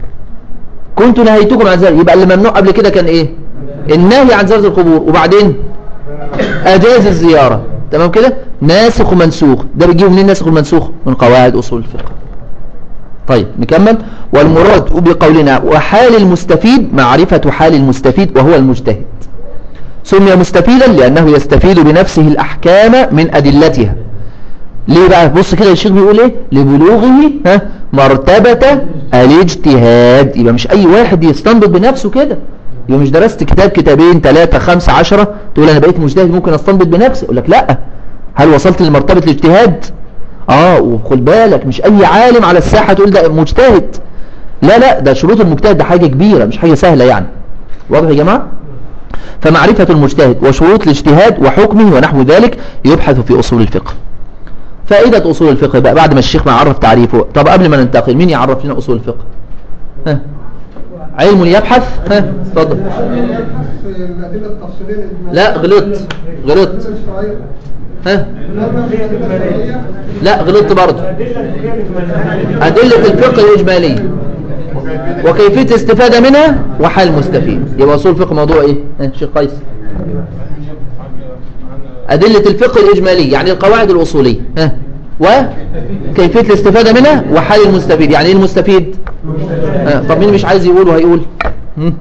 كنت نهيتكم عن زيارة يبقى اللي ممنوع قبل كده كان ايه النهي عن زيارة القبور وبعدين اجاز الزيارة تمام كده ناسخ ومنسوخ ده بيجيب منين ناسخ والمنسوخ من قواعد اصول الفقه طيب نكمل والمراد بقولنا وحال المستفيد معرفة حال المستفيد وهو المجتهد سمي مستفيدا لأنه يستفيد بنفسه الأحكام من أدلتها ليه بقى بص كده الشيخ بيقول ايه لبلوغه ها مرتبة الاجتهاد يبقى مش اي واحد يستنبط بنفسه كده يبقى مش درست كتاب كتابين ثلاثة خمسة عشرة تقول انا بقيت مجتهد ممكن استنبط بنفسي اقول لك لا هل وصلت لمرتبة الاجتهاد اه وخد بالك مش اي عالم على الساحة تقول ده مجتهد لا لا ده شروط المجتهد ده حاجة كبيرة مش حاجة سهلة يعني واضح يا جماعة فمعرفة المجتهد وشروط الاجتهاد وحكمه ونحو ذلك يبحث في أصول الفقه فائدة أصول الفقه بقى بعد ما الشيخ ما عرف تعريفه طب قبل ما ننتقل مين يعرف لنا أصول الفقه ها علم يبحث ها اتفضل في الأدلة التفصيلية الإجمالية. لا غلطت غلطت الأدلة الشرعية. ها الأدلة الشرعية. لا غلطت برضه أدلة الفقه الإجمالية وكيفية الاستفادة منها وحال المستفيد يبقى أصول الفقه موضوع إيه؟ ها شيخ قيس أدلة الفقه الإجمالية يعني القواعد الأصولية ها وكيفية الاستفادة منها وحال المستفيد يعني إيه المستفيد؟ ها. طب مين مش عايز يقول وهيقول؟ هم؟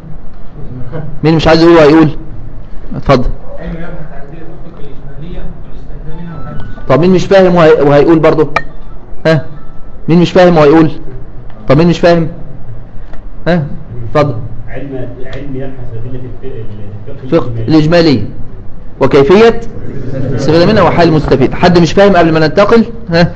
مين مش عايز يقول وهيقول؟ اتفضل علم يبحث عن أدلة الفقه الإجمالية والاستخدام منها وحل طب مين مش فاهم وهي- وهيقول برضه ها مين مش فاهم وهيقول طب مين مش فاهم ها اتفضل علم علم يبحث أدلة الفقه فقه الإجمالي وكيفية استفادة منها وحال المستفيد حد مش فاهم قبل ما ننتقل ها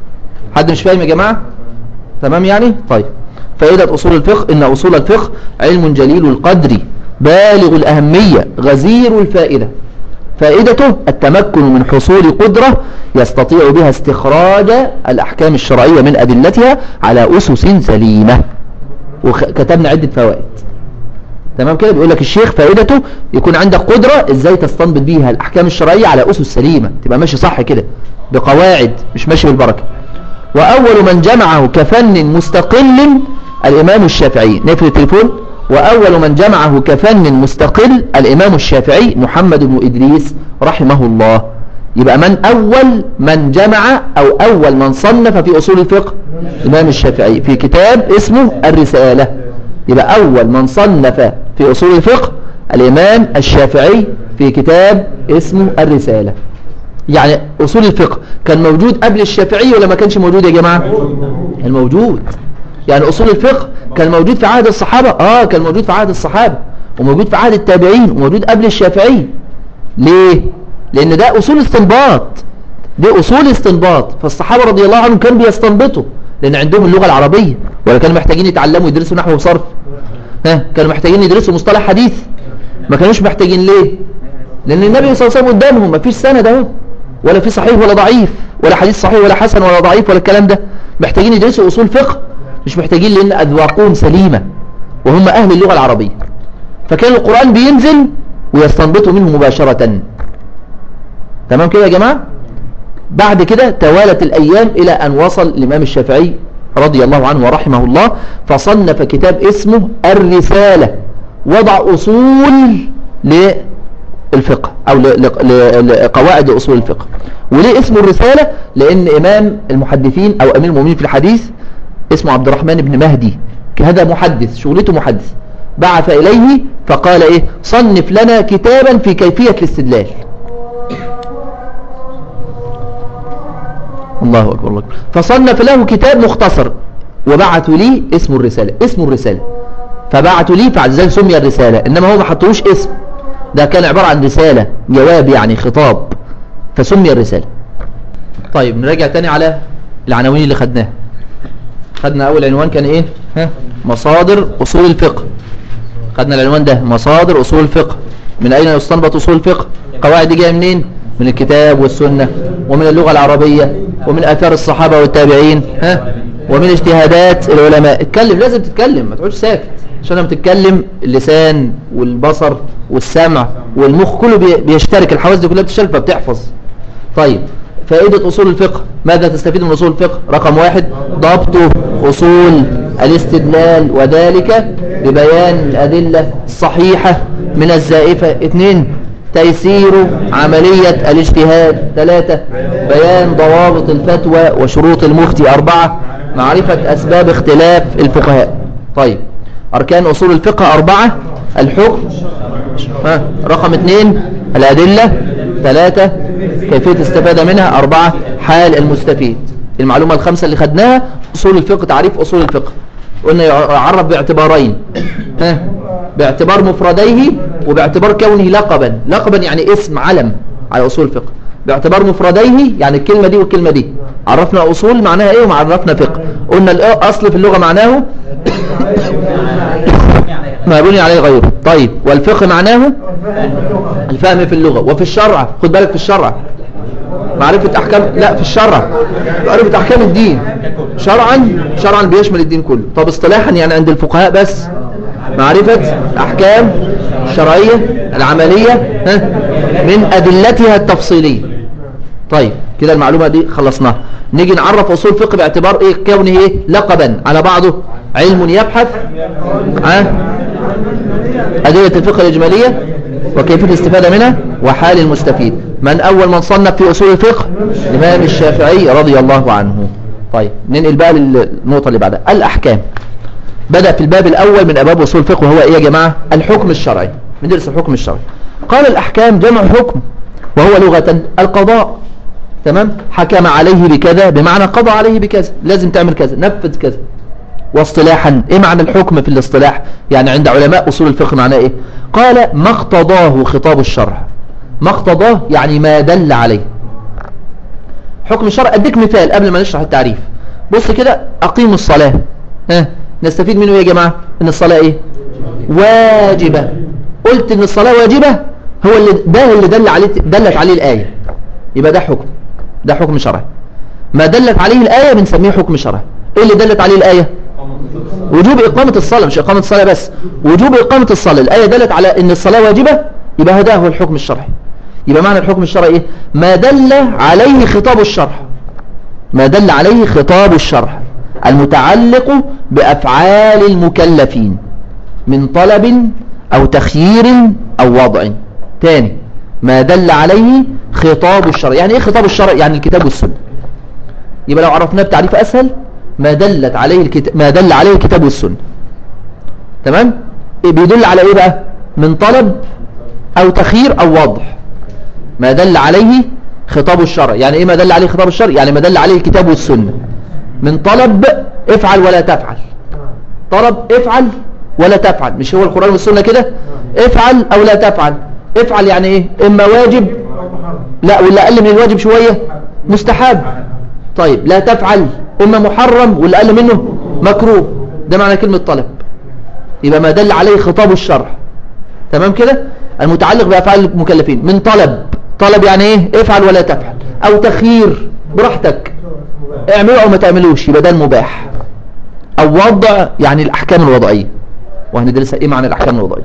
حد مش فاهم يا جماعة تمام يعني طيب فائدة أصول الفقه إن أصول الفقه علم جليل القدر بالغ الأهمية غزير الفائدة فائدته التمكن من حصول قدرة يستطيع بها استخراج الأحكام الشرعية من أدلتها على أسس سليمة وكتبنا عدة فوائد تمام كده بيقول لك الشيخ فائدته يكون عندك قدرة ازاي تستنبط بيها الأحكام الشرعية على أسس سليمة تبقى ماشي صح كده بقواعد مش ماشي بالبركة وأول من جمعه كفن مستقل الإمام الشافعي نقفل التليفون وأول من جمعه كفن مستقل الإمام الشافعي محمد بن إدريس رحمه الله يبقى من أول من جمع أو أول من صنف في أصول الفقه الإمام الشافعي في كتاب اسمه الرسالة يبقى أول من صنف في أصول الفقه الإمام الشافعي في كتاب اسمه الرسالة يعني أصول الفقه كان موجود قبل الشافعي ولا ما كانش موجود يا جماعة الموجود يعني أصول الفقه كان موجود في عهد الصحابة آه كان موجود في عهد الصحابة وموجود في عهد التابعين وموجود قبل الشافعي ليه لأن ده أصول استنباط دي أصول استنباط فالصحابة رضي الله عنهم كانوا بيستنبطوا لأن عندهم اللغة العربية ولا كانوا محتاجين يتعلموا يدرسوا نحو وصرف ها كانوا محتاجين يدرسوا مصطلح حديث ما كانوش محتاجين ليه لأن النبي صلى الله عليه وسلم قدامهم ما فيش سند اهو ولا في صحيح ولا ضعيف ولا حديث صحيح ولا حسن ولا ضعيف ولا الكلام ده محتاجين يدرسوا أصول فقه مش محتاجين لأن أذواقهم سليمة وهم أهل اللغة العربية فكان القرآن بينزل ويستنبطوا منه مباشرة تمام كده يا جماعة بعد كده توالت الأيام إلى أن وصل الإمام الشافعي رضي الله عنه ورحمه الله فصنف كتاب اسمه الرسالة وضع أصول للفقه أو ل- ل- ل- لقواعد أصول الفقه وليه اسمه الرسالة لأن إمام المحدثين أو أمير المؤمنين في الحديث اسمه عبد الرحمن بن مهدي هذا محدث شغلته محدث بعث إليه فقال إيه صنف لنا كتابا في كيفية الاستدلال الله أكبر الله أكبر فصنف له كتاب مختصر وبعثوا لي اسمه الرسالة اسمه الرسالة فبعثوا لي فعزال سمي الرسالة إنما هو ما حطوش اسم ده كان عبارة عن رسالة جواب يعني خطاب فسمي الرسالة طيب نراجع تاني على العناوين اللي خدناها خدنا أول عنوان كان إيه ها؟ مصادر أصول الفقه خدنا العنوان ده مصادر أصول الفقه من أين يستنبط أصول الفقه قواعد دي جايه منين من الكتاب والسنة ومن اللغة العربية ومن آثار الصحابة والتابعين ها ومن اجتهادات العلماء اتكلم لازم تتكلم ما تقعدش ساكت عشان لما تتكلم اللسان والبصر والسمع والمخ كله بي- بيشترك الحواس دي كلها بتشترك فبتحفظ طيب فائدة أصول الفقه ماذا تستفيد من أصول الفقه رقم واحد ضبط أصول الاستدلال وذلك ببيان الأدلة الصحيحة من الزائفة اثنين تيسير عملية الاجتهاد ثلاثة بيان ضوابط الفتوى وشروط المفتي أربعة معرفة أسباب اختلاف الفقهاء طيب أركان أصول الفقه أربعة الحكم ها رقم اثنين الأدلة ثلاثة كيفية الاستفادة منها أربعة حال المستفيد المعلومة الخمسة اللي خدناها أصول الفقه تعريف أصول الفقه قلنا يعرف باعتبارين ها باعتبار مفرديه وباعتبار كونه لقبا لقبا يعني اسم علم على أصول الفقه باعتبار مفرديه يعني الكلمة دي والكلمة دي عرفنا أصول معناها إيه وعرفنا فقه قلنا الأصل في اللغة معناه ما بني عليه غيره طيب والفقه معناه الفهم في اللغة وفي الشرع خد بالك في الشرع معرفة أحكام لا في الشرع معرفة أحكام الدين شرعا شرعا بيشمل الدين كله طب اصطلاحا يعني عند الفقهاء بس معرفة الأحكام الشرعية العملية ها؟ من أدلتها التفصيلية طيب كده المعلومة دي خلصناها نيجي نعرف أصول الفقه باعتبار إيه كونه إيه لقبا على بعضه علم يبحث عن أدلة الفقه الإجمالية وكيفية الاستفادة منها وحال المستفيد من أول من صنف في أصول الفقه الإمام الشافعي رضي الله عنه طيب ننقل بقى للنقطة اللي بعدها الأحكام بدأ في الباب الأول من أبواب أصول الفقه وهو إيه يا جماعة الحكم الشرعي ندرس الحكم الشرعي قال الأحكام جمع حكم وهو لغة القضاء تمام حكم عليه بكذا بمعنى قضى عليه بكذا لازم تعمل كذا نفذ كذا واصطلاحا ايه معنى الحكم في الاصطلاح يعني عند علماء اصول الفقه معناه ايه قال ما اقتضاه خطاب الشرع ما اقتضاه يعني ما دل عليه حكم الشرع اديك مثال قبل ما نشرح التعريف بص كده اقيموا الصلاة ها نستفيد منه إيه يا جماعة ان الصلاة ايه واجبة قلت ان الصلاة واجبة هو اللي ده اللي دل عليه دلت عليه الآية يبقى ده حكم ده حكم شرعي ما دلت عليه الآية بنسميه حكم شرعي ايه اللي دلت عليه الآية وجوب إقامة الصلاة مش إقامة الصلاة بس وجوب إقامة الصلاة الآية دلت على ان الصلاة واجبة يبقى هذا هو الحكم الشرعي يبقى معنى الحكم الشرعي ايه ما دل عليه خطاب الشرع ما دل عليه خطاب الشرع المتعلق بأفعال المكلفين من طلب أو تخيير أو وضع تاني ما دل عليه خطاب الشرع يعني ايه خطاب الشرع يعني الكتاب والسنة يبقى لو عرفناه بتعريف أسهل ما دلت عليه الكتاب ما دل عليه الكتاب والسنة تمام إيه بيدل على ايه بقى من طلب او تخيير او وضع ما دل عليه خطاب الشرع يعني ايه ما دل عليه خطاب الشرع يعني ما دل عليه الكتاب والسنة من طلب افعل ولا تفعل طلب افعل ولا تفعل مش هو القرآن والسنة كده افعل او لا تفعل افعل يعني ايه اما واجب لا ولا اقل من الواجب شوية مستحب طيب لا تفعل اما محرم ولا اقل منه مكروه ده معنى كلمة طلب يبقى ما دل عليه خطاب الشرع تمام كده المتعلق بأفعال المكلفين من طلب طلب يعني ايه افعل ولا تفعل او تخيير براحتك اعملوا او ما تعملوش يبقى ده المباح او وضع يعني الاحكام الوضعية وهندرسها ايه معنى الاحكام الوضعية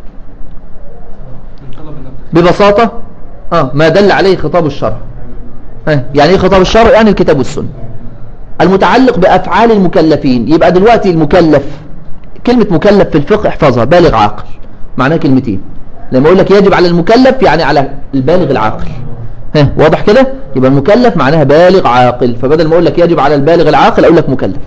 ببساطة اه ما دل عليه خطاب الشرع اه يعني ايه خطاب الشرع يعني الكتاب والسنة المتعلق بافعال المكلفين يبقى دلوقتي المكلف كلمة مكلف في الفقه احفظها بالغ عاقل معناها كلمتين لما اقول لك يجب على المكلف يعني على البالغ العاقل ها واضح كده يبقى المكلف معناها بالغ عاقل فبدل ما اقول لك يجب على البالغ العاقل اقول لك مكلف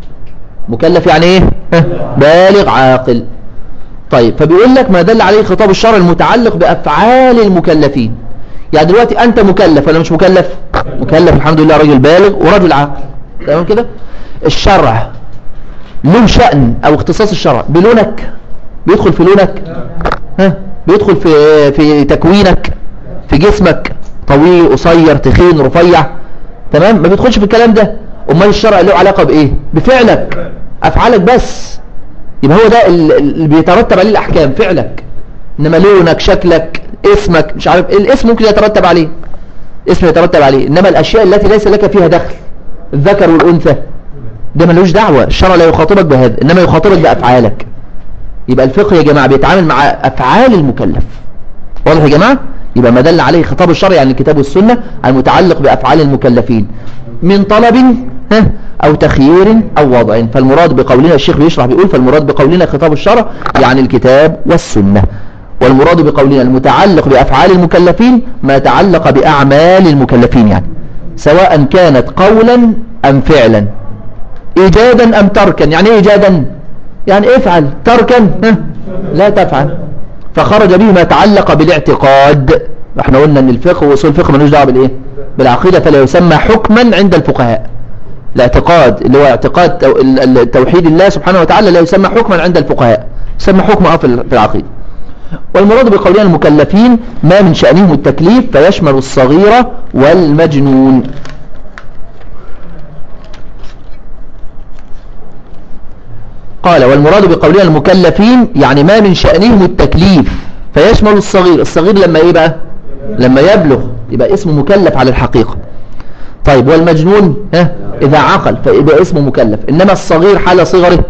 مكلف يعني ايه ها بالغ عاقل طيب فبيقول لك ما دل عليه خطاب الشرع المتعلق بافعال المكلفين يعني دلوقتي انت مكلف ولا مش مكلف مكلف الحمد لله راجل بالغ ورجل عاقل تمام كده الشرع له شأن او اختصاص الشرع بلونك بيدخل في لونك ها بيدخل في في تكوينك في جسمك طويل قصير تخين رفيع تمام ما بيدخلش في الكلام ده امال الشرع له علاقه بايه بفعلك افعالك بس يبقى هو ده اللي بيترتب عليه الاحكام فعلك انما لونك شكلك اسمك مش عارف الاسم ممكن يترتب عليه اسم يترتب عليه انما الاشياء التي ليس لك فيها دخل الذكر والانثى ده ملوش دعوه الشرع لا يخاطبك بهذا انما يخاطبك بافعالك يبقى الفقه يا جماعه بيتعامل مع افعال المكلف واضح يا جماعه يبقى ما دل عليه خطاب الشرع يعني الكتاب والسنه المتعلق بافعال المكلفين من طلب ها او تخيير او وضع فالمراد بقولنا الشيخ بيشرح بيقول فالمراد بقولنا خطاب الشرع يعني الكتاب والسنه والمراد بقولنا المتعلق بافعال المكلفين ما تعلق باعمال المكلفين يعني سواء كانت قولا ام فعلا ايجادا ام تركا يعني ايه ايجادا يعني افعل تركا ها لا تفعل فخرج به ما تعلق بالاعتقاد احنا قلنا ان الفقه واصول الفقه ملوش دعوه بالايه بالعقيده فلا يسمى حكما عند الفقهاء الاعتقاد اللي هو اعتقاد توحيد الله سبحانه وتعالى لا يسمى حكما عند الفقهاء يسمى حكما في العقيده والمراد بقولنا المكلفين ما من شأنهم التكليف فيشمل الصغير والمجنون قال والمراد بقولنا المكلفين يعني ما من شأنهم التكليف فيشمل الصغير الصغير لما ايه بقى لما يبلغ يبقى اسمه مكلف على الحقيقة طيب والمجنون ها اذا عقل فيبقى اسمه مكلف انما الصغير حال صغره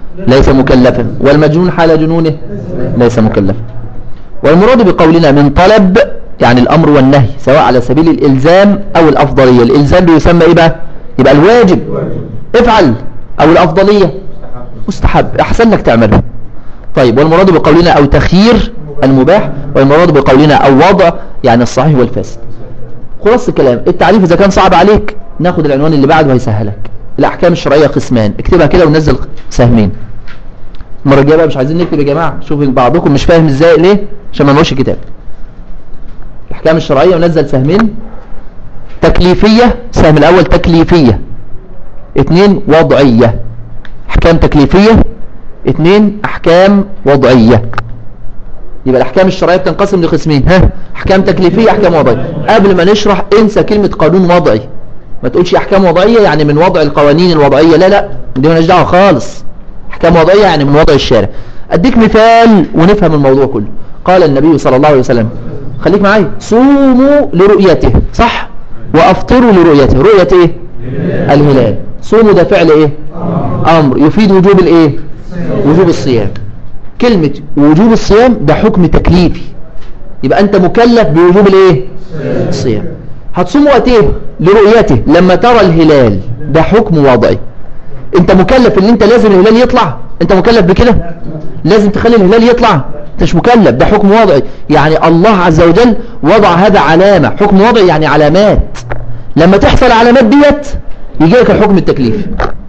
ليس مكلفا والمجنون حال جنونه ليس مكلفا والمراد بقولنا من طلب يعني الأمر والنهي سواء على سبيل الإلزام أو الأفضلية الإلزام بيسمى إيه بقى يبقى الواجب افعل أو الأفضلية مستحب أحسن لك تعمله طيب والمراد بقولنا أو تخيير المباح والمراد بقولنا أو وضع يعني الصحيح والفاسد خلاص الكلام التعريف إذا كان صعب عليك ناخد العنوان اللي بعده هيسهلك الأحكام الشرعية قسمان اكتبها كده وننزل سهمين المرة الجاية بقى مش عايزين نكتب يا جماعة شوف بعضكم مش فاهم ازاي ليه عشان ما نقولش كتاب الأحكام الشرعية ونزل سهمين تكليفية سهم الأول تكليفية اتنين وضعية أحكام تكليفية اتنين أحكام وضعية يبقى الأحكام الشرعية بتنقسم لقسمين ها أحكام تكليفية أحكام وضعية قبل ما نشرح انسى كلمة قانون وضعي ما تقولش أحكام وضعية يعني من وضع القوانين الوضعية لا لا دي مالهاش دعوة خالص أحكام وضعية يعني من وضع الشارع أديك مثال ونفهم الموضوع كله قال النبي صلى الله عليه وسلم خليك معايا صوموا لرؤيته صح وأفطروا لرؤيته رؤية إيه الهلال صوموا ده فعل إيه أمر يفيد وجوب الإيه وجوب الصيام كلمة وجوب الصيام ده حكم تكليفي يبقى أنت مكلف بوجوب الإيه الصيام هتصوم وقت إيه لرؤيته لما ترى الهلال ده حكم وضعي انت مكلف ان انت لازم الهلال يطلع انت مكلف بكده لازم تخلي الهلال يطلع انت مش مكلف ده حكم وضعي يعني الله عز وجل وضع هذا علامة حكم وضعي يعني علامات لما تحصل العلامات ديت يجي لك الحكم التكليفي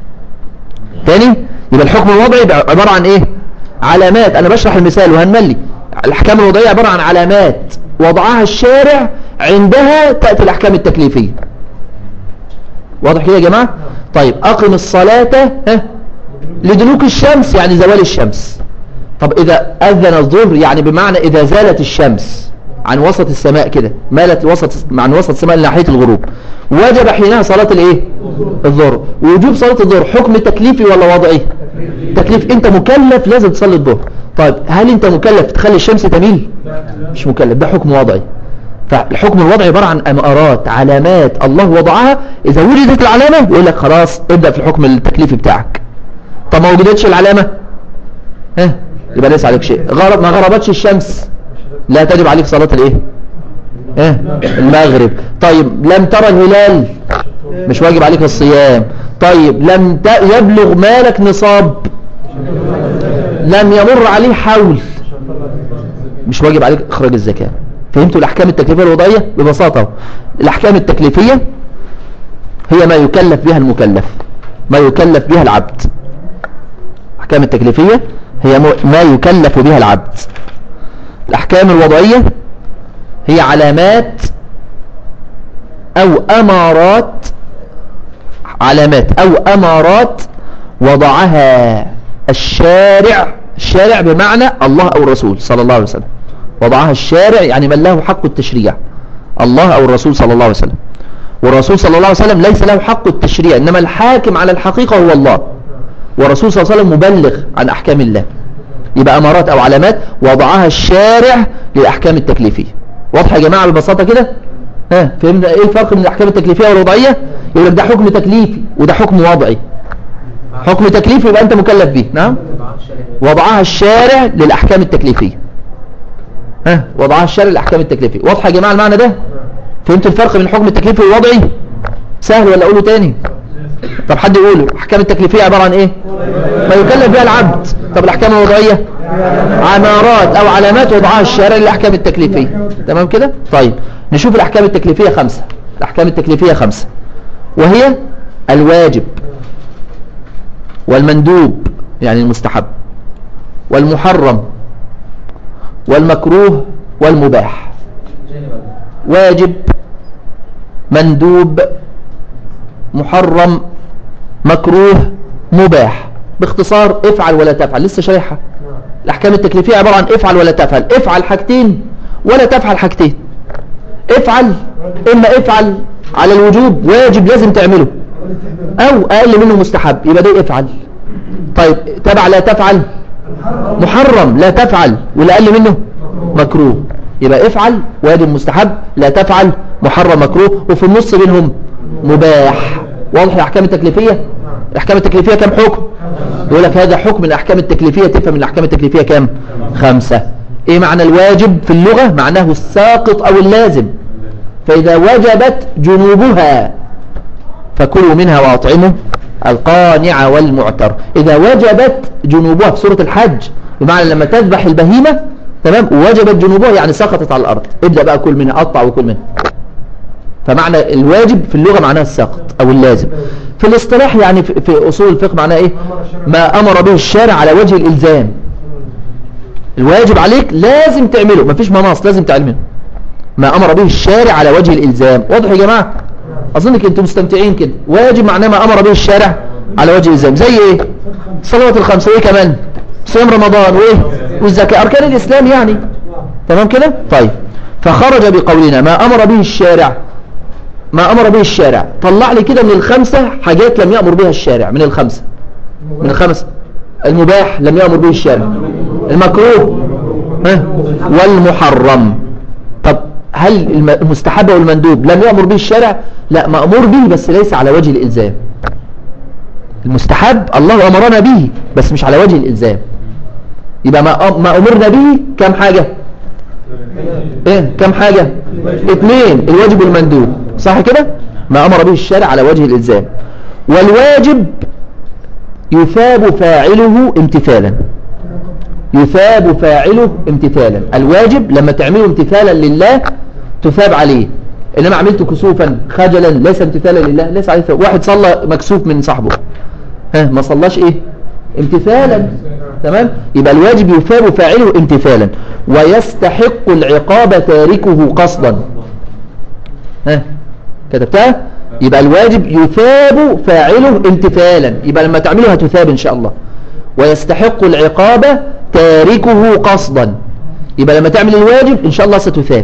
تاني يبقى الحكم الوضعي عبارة عن ايه علامات انا بشرح المثال وهنملي الاحكام الوضعية عبارة عن علامات وضعها الشارع عندها تأتي الاحكام التكليفية واضح كده يا جماعة طيب أقم الصلاة ها لدلوك الشمس يعني زوال الشمس طب إذا أذن الظهر يعني بمعنى إذا زالت الشمس عن وسط السماء كده مالت الوسط عن وسط السماء لناحية الغروب وجب حينها صلاة الايه الظهر ووجوب صلاة الظهر حكم تكليفي ولا وضعي تكليف انت مكلف لازم تصلي الظهر طيب هل انت مكلف تخلي الشمس تميل مش مكلف ده حكم وضعي فالحكم الوضعي عبارة عن أمارات علامات الله وضعها إذا وجدت العلامة يقول لك خلاص ابدأ في الحكم التكليفي بتاعك طب ما وجدتش العلامة ها يبقى ليس عليك شيء غرب ما غربتش الشمس لا تجب عليك صلاة الايه اه المغرب طيب لم ترى الهلال مش واجب عليك الصيام طيب لم ت... يبلغ مالك نصاب لم يمر عليه حول مش واجب عليك اخراج الزكاه فهمتوا الأحكام التكليفية الوضعية ببساطة الأحكام التكليفية هي ما يكلف بها المكلف ما يكلف بها العبد الأحكام التكليفية هي ما يكلف بها العبد الأحكام الوضعية هي علامات أو أمارات علامات أو أمارات وضعها الشارع الشارع بمعنى الله أو الرسول صلى الله عليه وسلم وضعها الشارع يعني من له حق التشريع الله أو الرسول صلى الله عليه وسلم والرسول صلى الله عليه وسلم ليس له حق التشريع إنما الحاكم على الحقيقة هو الله والرسول صلى الله عليه وسلم مبلغ عن أحكام الله يبقى أمارات أو علامات وضعها الشارع للأحكام التكليفية واضح يا جماعة ببساطة كده ها فهمنا ايه الفرق بين الأحكام التكليفية والوضعية يقول لك ده حكم تكليفي وده حكم وضعي حكم تكليفي يبقى أنت مكلف به نعم وضعها الشارع للأحكام التكليفية ها وضعها الشارع للأحكام التكليفية واضح يا جماعة المعنى ده فهمتوا الفرق بين الحكم التكليفي والوضعي سهل ولا أقوله تاني طب حد يقوله الأحكام التكليفية عبارة عن إيه ما يكلف بها العبد طب الأحكام الوضعية عمارات أو علامات وضعها الشارع للأحكام التكليفية تمام كده طيب نشوف الأحكام التكليفية خمسة الأحكام التكليفية خمسة وهي الواجب والمندوب يعني المستحب والمحرم والمكروه والمباح واجب مندوب محرم مكروه مباح باختصار افعل ولا تفعل لسه شريحة الأحكام التكليفية عبارة عن افعل ولا تفعل افعل حاجتين ولا تفعل حاجتين افعل إما افعل على الوجوب واجب لازم تعمله أو أقل منه مستحب يبقى ده افعل طيب تبع لا تفعل محرم لا تفعل واللي أقل منه مكروه يبقى افعل واجب مستحب لا تفعل محرم مكروه وفي النص بينهم مباح واضح الأحكام التكليفية الأحكام التكليفية كم حكم يقول لك هذا حكم من الأحكام التكليفية تفهم من الأحكام التكليفية كام خمسة إيه معنى الواجب في اللغة معناه الساقط أو اللازم فإذا وجبت جنوبها فكلوا منها وأطعموا القانع والمعتر إذا وجبت جنوبها في سورة الحج بمعنى لما تذبح البهيمة تمام وجبت جنوبها يعني سقطت على الأرض ابدأ بقى كل منها قطع وكل منها فمعنى الواجب في اللغة معناها السقط أو اللازم في الاصطلاح يعني في في أصول الفقه معناه إيه ما أمر به الشارع على وجه الإلزام الواجب عليك لازم تعمله مفيش مناص لازم تعمله ما أمر به الشارع على وجه الإلزام واضح يا جماعة أظنك أنتم مستمتعين كده واجب معناه ما أمر به الشارع على وجه الإلزام زي إيه صلاة الخمس وإيه كمان صيام رمضان وإيه والزكاة أركان الإسلام يعني تمام كده طيب فخرج بقولنا ما أمر به الشارع ما أمر به الشارع طلع لي كده من الخمسة حاجات لم يأمر بها الشارع من الخمسة من الخمسة المباح لم يأمر به الشارع المكروه ها؟ والمحرم طب هل الم- المستحب والمندوب لم يأمر به الشارع لا مأمور به بس ليس على وجه الإلزام المستحب الله أمرنا به بس مش على وجه الإلزام يبقى ما أم- ما أمرنا به كم حاجة ايه كم حاجة اثنين الواجب والمندوب صح كده ما أمر به الشارع على وجه الإلزام والواجب يثاب فاعله امتثالا يثاب فاعله امتثالا الواجب لما تعمله امتثالا لله تثاب عليه انما عملته كسوفا خجلا ليس امتثالا لله ليس عليه ثواب. واحد صلى مكسوف من صاحبه ها ما صلاش ايه امتثالا تمام يبقى الواجب يثاب فاعله امتثالا ويستحق العقاب تاركه قصدا ها كتبتها يبقى الواجب يثاب فاعله امتثالا يبقى لما تعمله هتثاب ان شاء الله ويستحق العقاب تاركه قصدا يبقى لما تعمل الواجب ان شاء الله ستثاب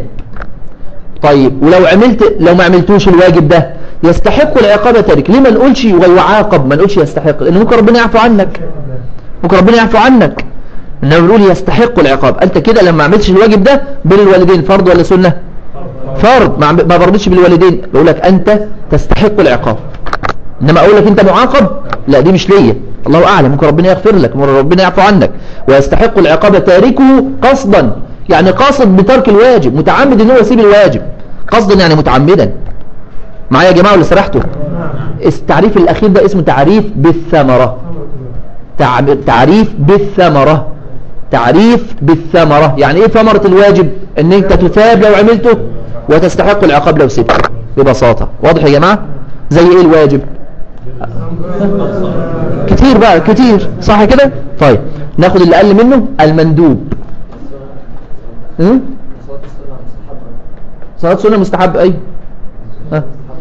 طيب ولو عملت لو ما عملتوش الواجب ده يستحق العقاب تارك ليه ما نقولش ويعاقب ما نقولش يستحق لان ممكن ربنا يعفو عنك ممكن ربنا يعفو عنك انما بنقول يستحق العقاب انت كده لما عملتش الواجب ده بين الوالدين فرض ولا سنه فرض ما عم- ما برضتش بالوالدين بقول لك انت تستحق العقاب انما اقول لك انت معاقب لا دي مش ليا الله اعلم ممكن ربنا يغفر لك ممكن ربنا يعفو عنك ويستحق العقاب تاركه قصدا يعني قاصد بترك الواجب متعمد ان هو يسيب الواجب قصدا يعني متعمدا معايا يا جماعه ولا سرحتوا التعريف الاخير ده اسمه تعريف بالثمره تعب- تعريف بالثمره تعريف بالثمره يعني ايه ثمره الواجب ان انت تثاب لو عملته وتستحق العقاب لو سبته ببساطه واضح يا جماعه زي ايه الواجب كتير بقى كتير صح كده طيب ناخد اللي اقل منه المندوب م? صلاة سنة مستحب اي ها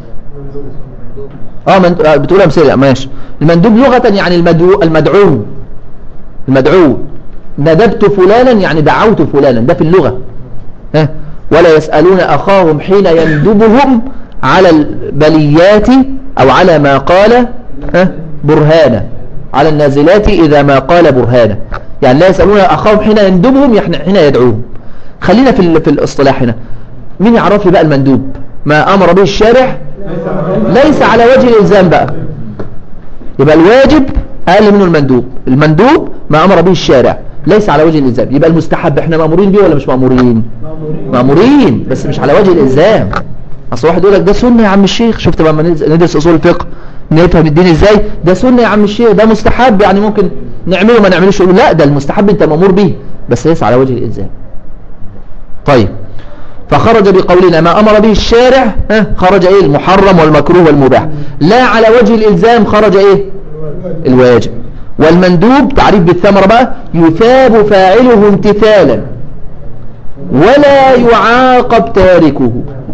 اه من... آه، بتقول امثله ماشي المندوب لغة يعني المدعو المدعو المدعو ندبت فلانا يعني دعوت فلانا ده في اللغة ها ولا يسألون أخاهم حين يندبهم على البليات أو على ما قال ها برهانا على النازلات إذا ما قال برهانا يعني لا يسألون أخاهم حين يندبهم يعني حين يدعوهم خلينا في ال- في الاصطلاح هنا مين يعرف لي بقى المندوب ما أمر به الشارع ليس على وجه الإلزام بقى يبقى الواجب أقل منه المندوب المندوب ما أمر به الشارع ليس على وجه الإلزام يبقى المستحب احنا مأمورين به ولا مش مأمورين مأمورين بس مش على وجه الإلزام أصل واحد يقول لك ده سنة يا عم الشيخ شفت بقى لما ندرس- ندرس أصول الفقه نفهم الدين ازاي ده سنة يا عم الشيخ ده مستحب يعني ممكن نعمله ما نعملوش يقول لا ده المستحب انت مأمور به بس ليس على وجه الإلزام طيب فخرج بقولنا ما أمر به الشارع ها خرج إيه المحرم والمكروه والمباح لا على وجه الإلزام خرج إيه الواجب والمندوب تعريف بالثمرة بقى يثاب فاعله امتثالا ولا يعاقب تاركه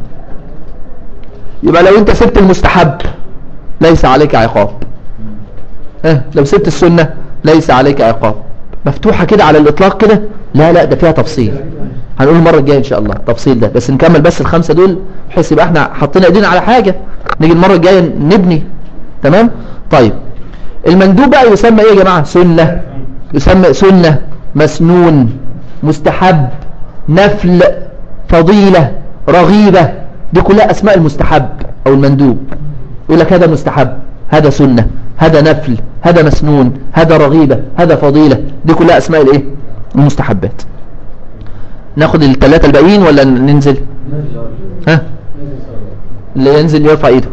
يبقى لو انت سبت المستحب ليس عليك عقاب ها لو سبت السنة ليس عليك عقاب مفتوحة كده على الإطلاق كده لا لا ده فيها تفصيل هنقول المرة الجاية إن شاء الله تفصيل ده بس نكمل بس الخمسة دول بحيث يبقى احنا حطينا ايدينا على حاجة نيجي المرة الجاية نبني تمام طيب المندوب بقى يسمى ايه يا جماعة سنة يسمى سنة مسنون مستحب نفل فضيلة رغيبة دي كلها أسماء المستحب أو المندوب يقول لك هذا مستحب هذا سنة هذا نفل هذا مسنون هذا رغيبة هذا فضيلة دي كلها اسماء الايه المستحبات ناخد الثلاثة الباقيين ولا ننزل ها اللي ينزل يرفع ايده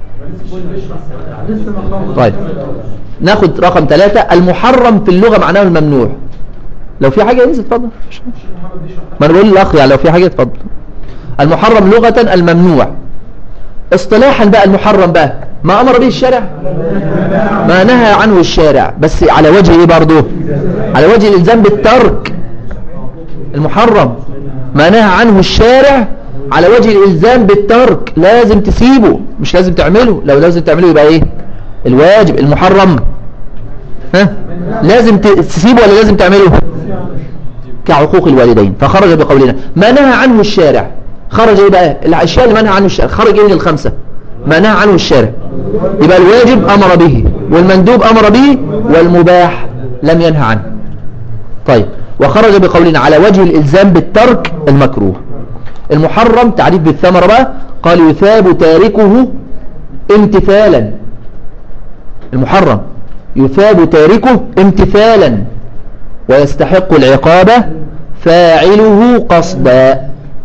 لسه ما خلص طيب ناخد رقم ثلاثة المحرم في اللغة معناه الممنوع لو في حاجة ينزل اتفضل ما انا بقول للاخ يعني لو في حاجة اتفضل المحرم لغة الممنوع اصطلاحا بقى المحرم بقى ما امر به الشارع ما نهى عنه الشارع بس على وجه ايه برضه على وجه الالزام بالترك المحرم ما نهى عنه الشارع على وجه الالزام بالترك لازم تسيبه مش لازم تعمله لو لازم تعمله يبقى ايه الواجب المحرم ها لازم ت- تسيبه ولا لازم تعمله كعقوق الوالدين فخرج بقولنا ما نهى عنه الشارع خرج ايه بقى الاشياء اللي منهى عنه الشارع خرج ايه من الخمسه ما نهى عنه الشارع يبقى الواجب امر به والمندوب امر به والمباح لم ينهى عنه طيب وخرج بقولنا على وجه الالزام بالترك المكروه المحرم تعريف بالثمره بقى قال يثاب تاركه امتثالا المحرم يثاب تاركه امتثالا ويستحق العقاب فاعله قصدا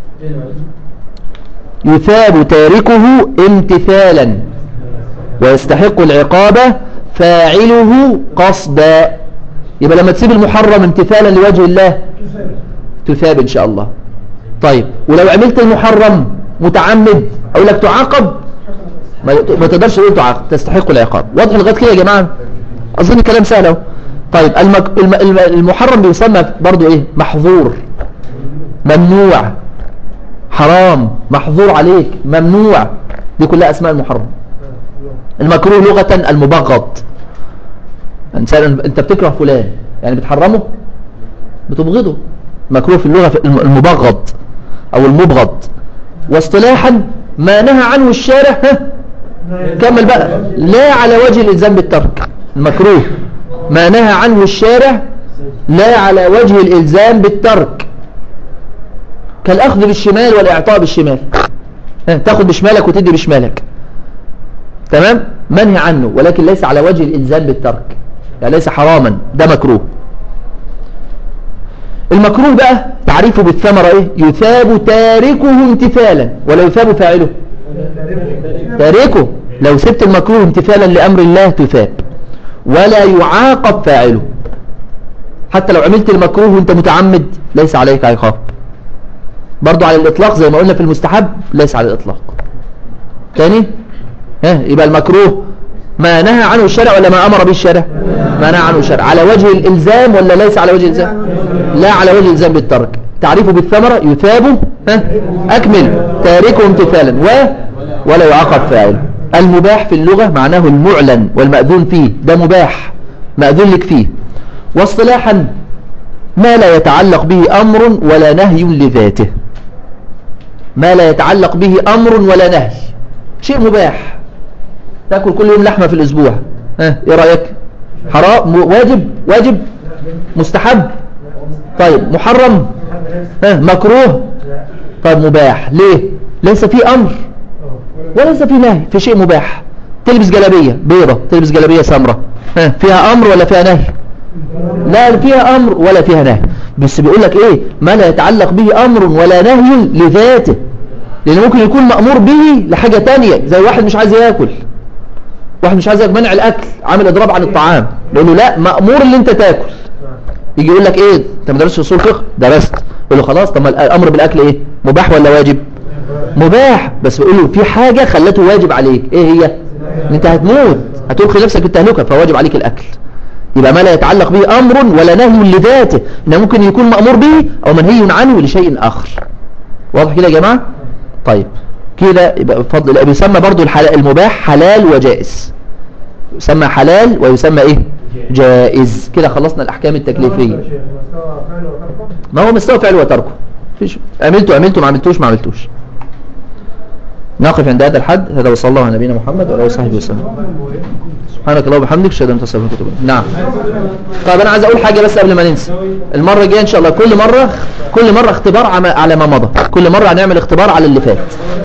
يثاب تاركه امتثالا ويستحق العقاب فاعله قصدا يبقى لما تسيب المحرم امتثالا لوجه الله تثاب ان شاء الله طيب ولو عملت المحرم متعمد اقول لك تعاقب ما ما تقدرش تقول تعاقب تستحق العقاب واضح لغايه كده يا جماعه اظن الكلام سهل اهو طيب المك... الم... الم- المحرم بيسمى برضو ايه محظور ممنوع حرام محظور عليك ممنوع دي كلها اسماء المحرم المكروه لغة المبغض انسان انت بتكره فلان يعني بتحرمه بتبغضه مكروه في اللغة في الم- المبغض او المبغض واصطلاحا ما نهى عنه الشارع ها كمل بقى لا على وجه الالزام بالترك المكروه ما نهى عنه الشارع لا على وجه الالزام بالترك كالاخذ بالشمال والاعطاء بالشمال ها، تاخد بشمالك وتدي بشمالك تمام منهي عنه ولكن ليس على وجه الالزام بالترك يعني ليس حراما ده مكروه المكروه بقى تعريفه بالثمرة ايه يثاب تاركه امتثالا ولا يثاب فاعله تاركه لو سبت المكروه امتثالا لأمر الله تثاب ولا يعاقب فاعله حتى لو عملت المكروه وانت متعمد ليس عليك عقاب برضو على الإطلاق زي ما قلنا في المستحب ليس على الإطلاق تاني ها يبقى المكروه ما نهى عنه الشارع ولا ما أمر به الشارع ما نهى عنه الشارع على وجه الإلزام ولا ليس على وجه الإلزام لا على وجه الإلزام بالترك تعريفه بالثمرة يثاب ها أكمل تاركه امتثالا و ولا يعاقب فاعله المباح في اللغة معناه المعلن والمأذون فيه ده مباح مأذون لك فيه واصطلاحا ما لا يتعلق به أمر ولا نهي لذاته ما لا يتعلق به أمر ولا نهي شيء مباح تاكل كل يوم لحمة في الأسبوع ها ايه رأيك حرام م- واجب واجب مستحب طيب محرم ها مكروه طيب مباح ليه ليس فيه أمر وليس فيه نهي في شيء مباح تلبس جلابية بيضة تلبس جلابية سمراء ها فيها أمر ولا فيها نهي لا فيها أمر ولا فيها نهي بس بيقول لك إيه ما لا يتعلق به أمر ولا نهي لذاته لأن ممكن يكون مأمور به لحاجة تانية زي واحد مش عايز ياكل واحد مش عايز ياكل منع الأكل عامل إضراب عن الطعام يقول له لا مأمور اللي أنت تاكل يجي يقول لك إيه أنت ما درستش أصول فقه درست يقول له خلاص طب ما الأمر بالأكل إيه مباح ولا واجب مباح بس بيقول له في حاجة خلته واجب عليك إيه هي إن أنت هتموت هتلقي نفسك بالتهلكة فواجب عليك الأكل يبقى ما لا يتعلق به أمر ولا نهي لذاته إنه ممكن يكون مأمور به أو منهي عنه لشيء آخر واضح كده يا جماعة طيب كده يبقى بفضل الله بيسمى برضو الحلال المباح حلال وجائز يسمى حلال ويسمى ايه جائز كده خلصنا الأحكام التكليفية ما هو مستوى فعل وتركه فيش عملته عملته ما عملتوش ما عملتوش نقف عند هذا الحد هذا وصلى الله على نبينا محمد وعلى اله وصحبه وسلم سبحانك اللهم وبحمدك اشهد ان لا اله الا انت استغفرك واتوب إليك. نعم طيب انا عايز اقول حاجه بس قبل ما ننسى المره الجايه ان شاء الله كل مره كل مره اختبار عم- على ما مضى كل مره هنعمل اختبار على اللي فات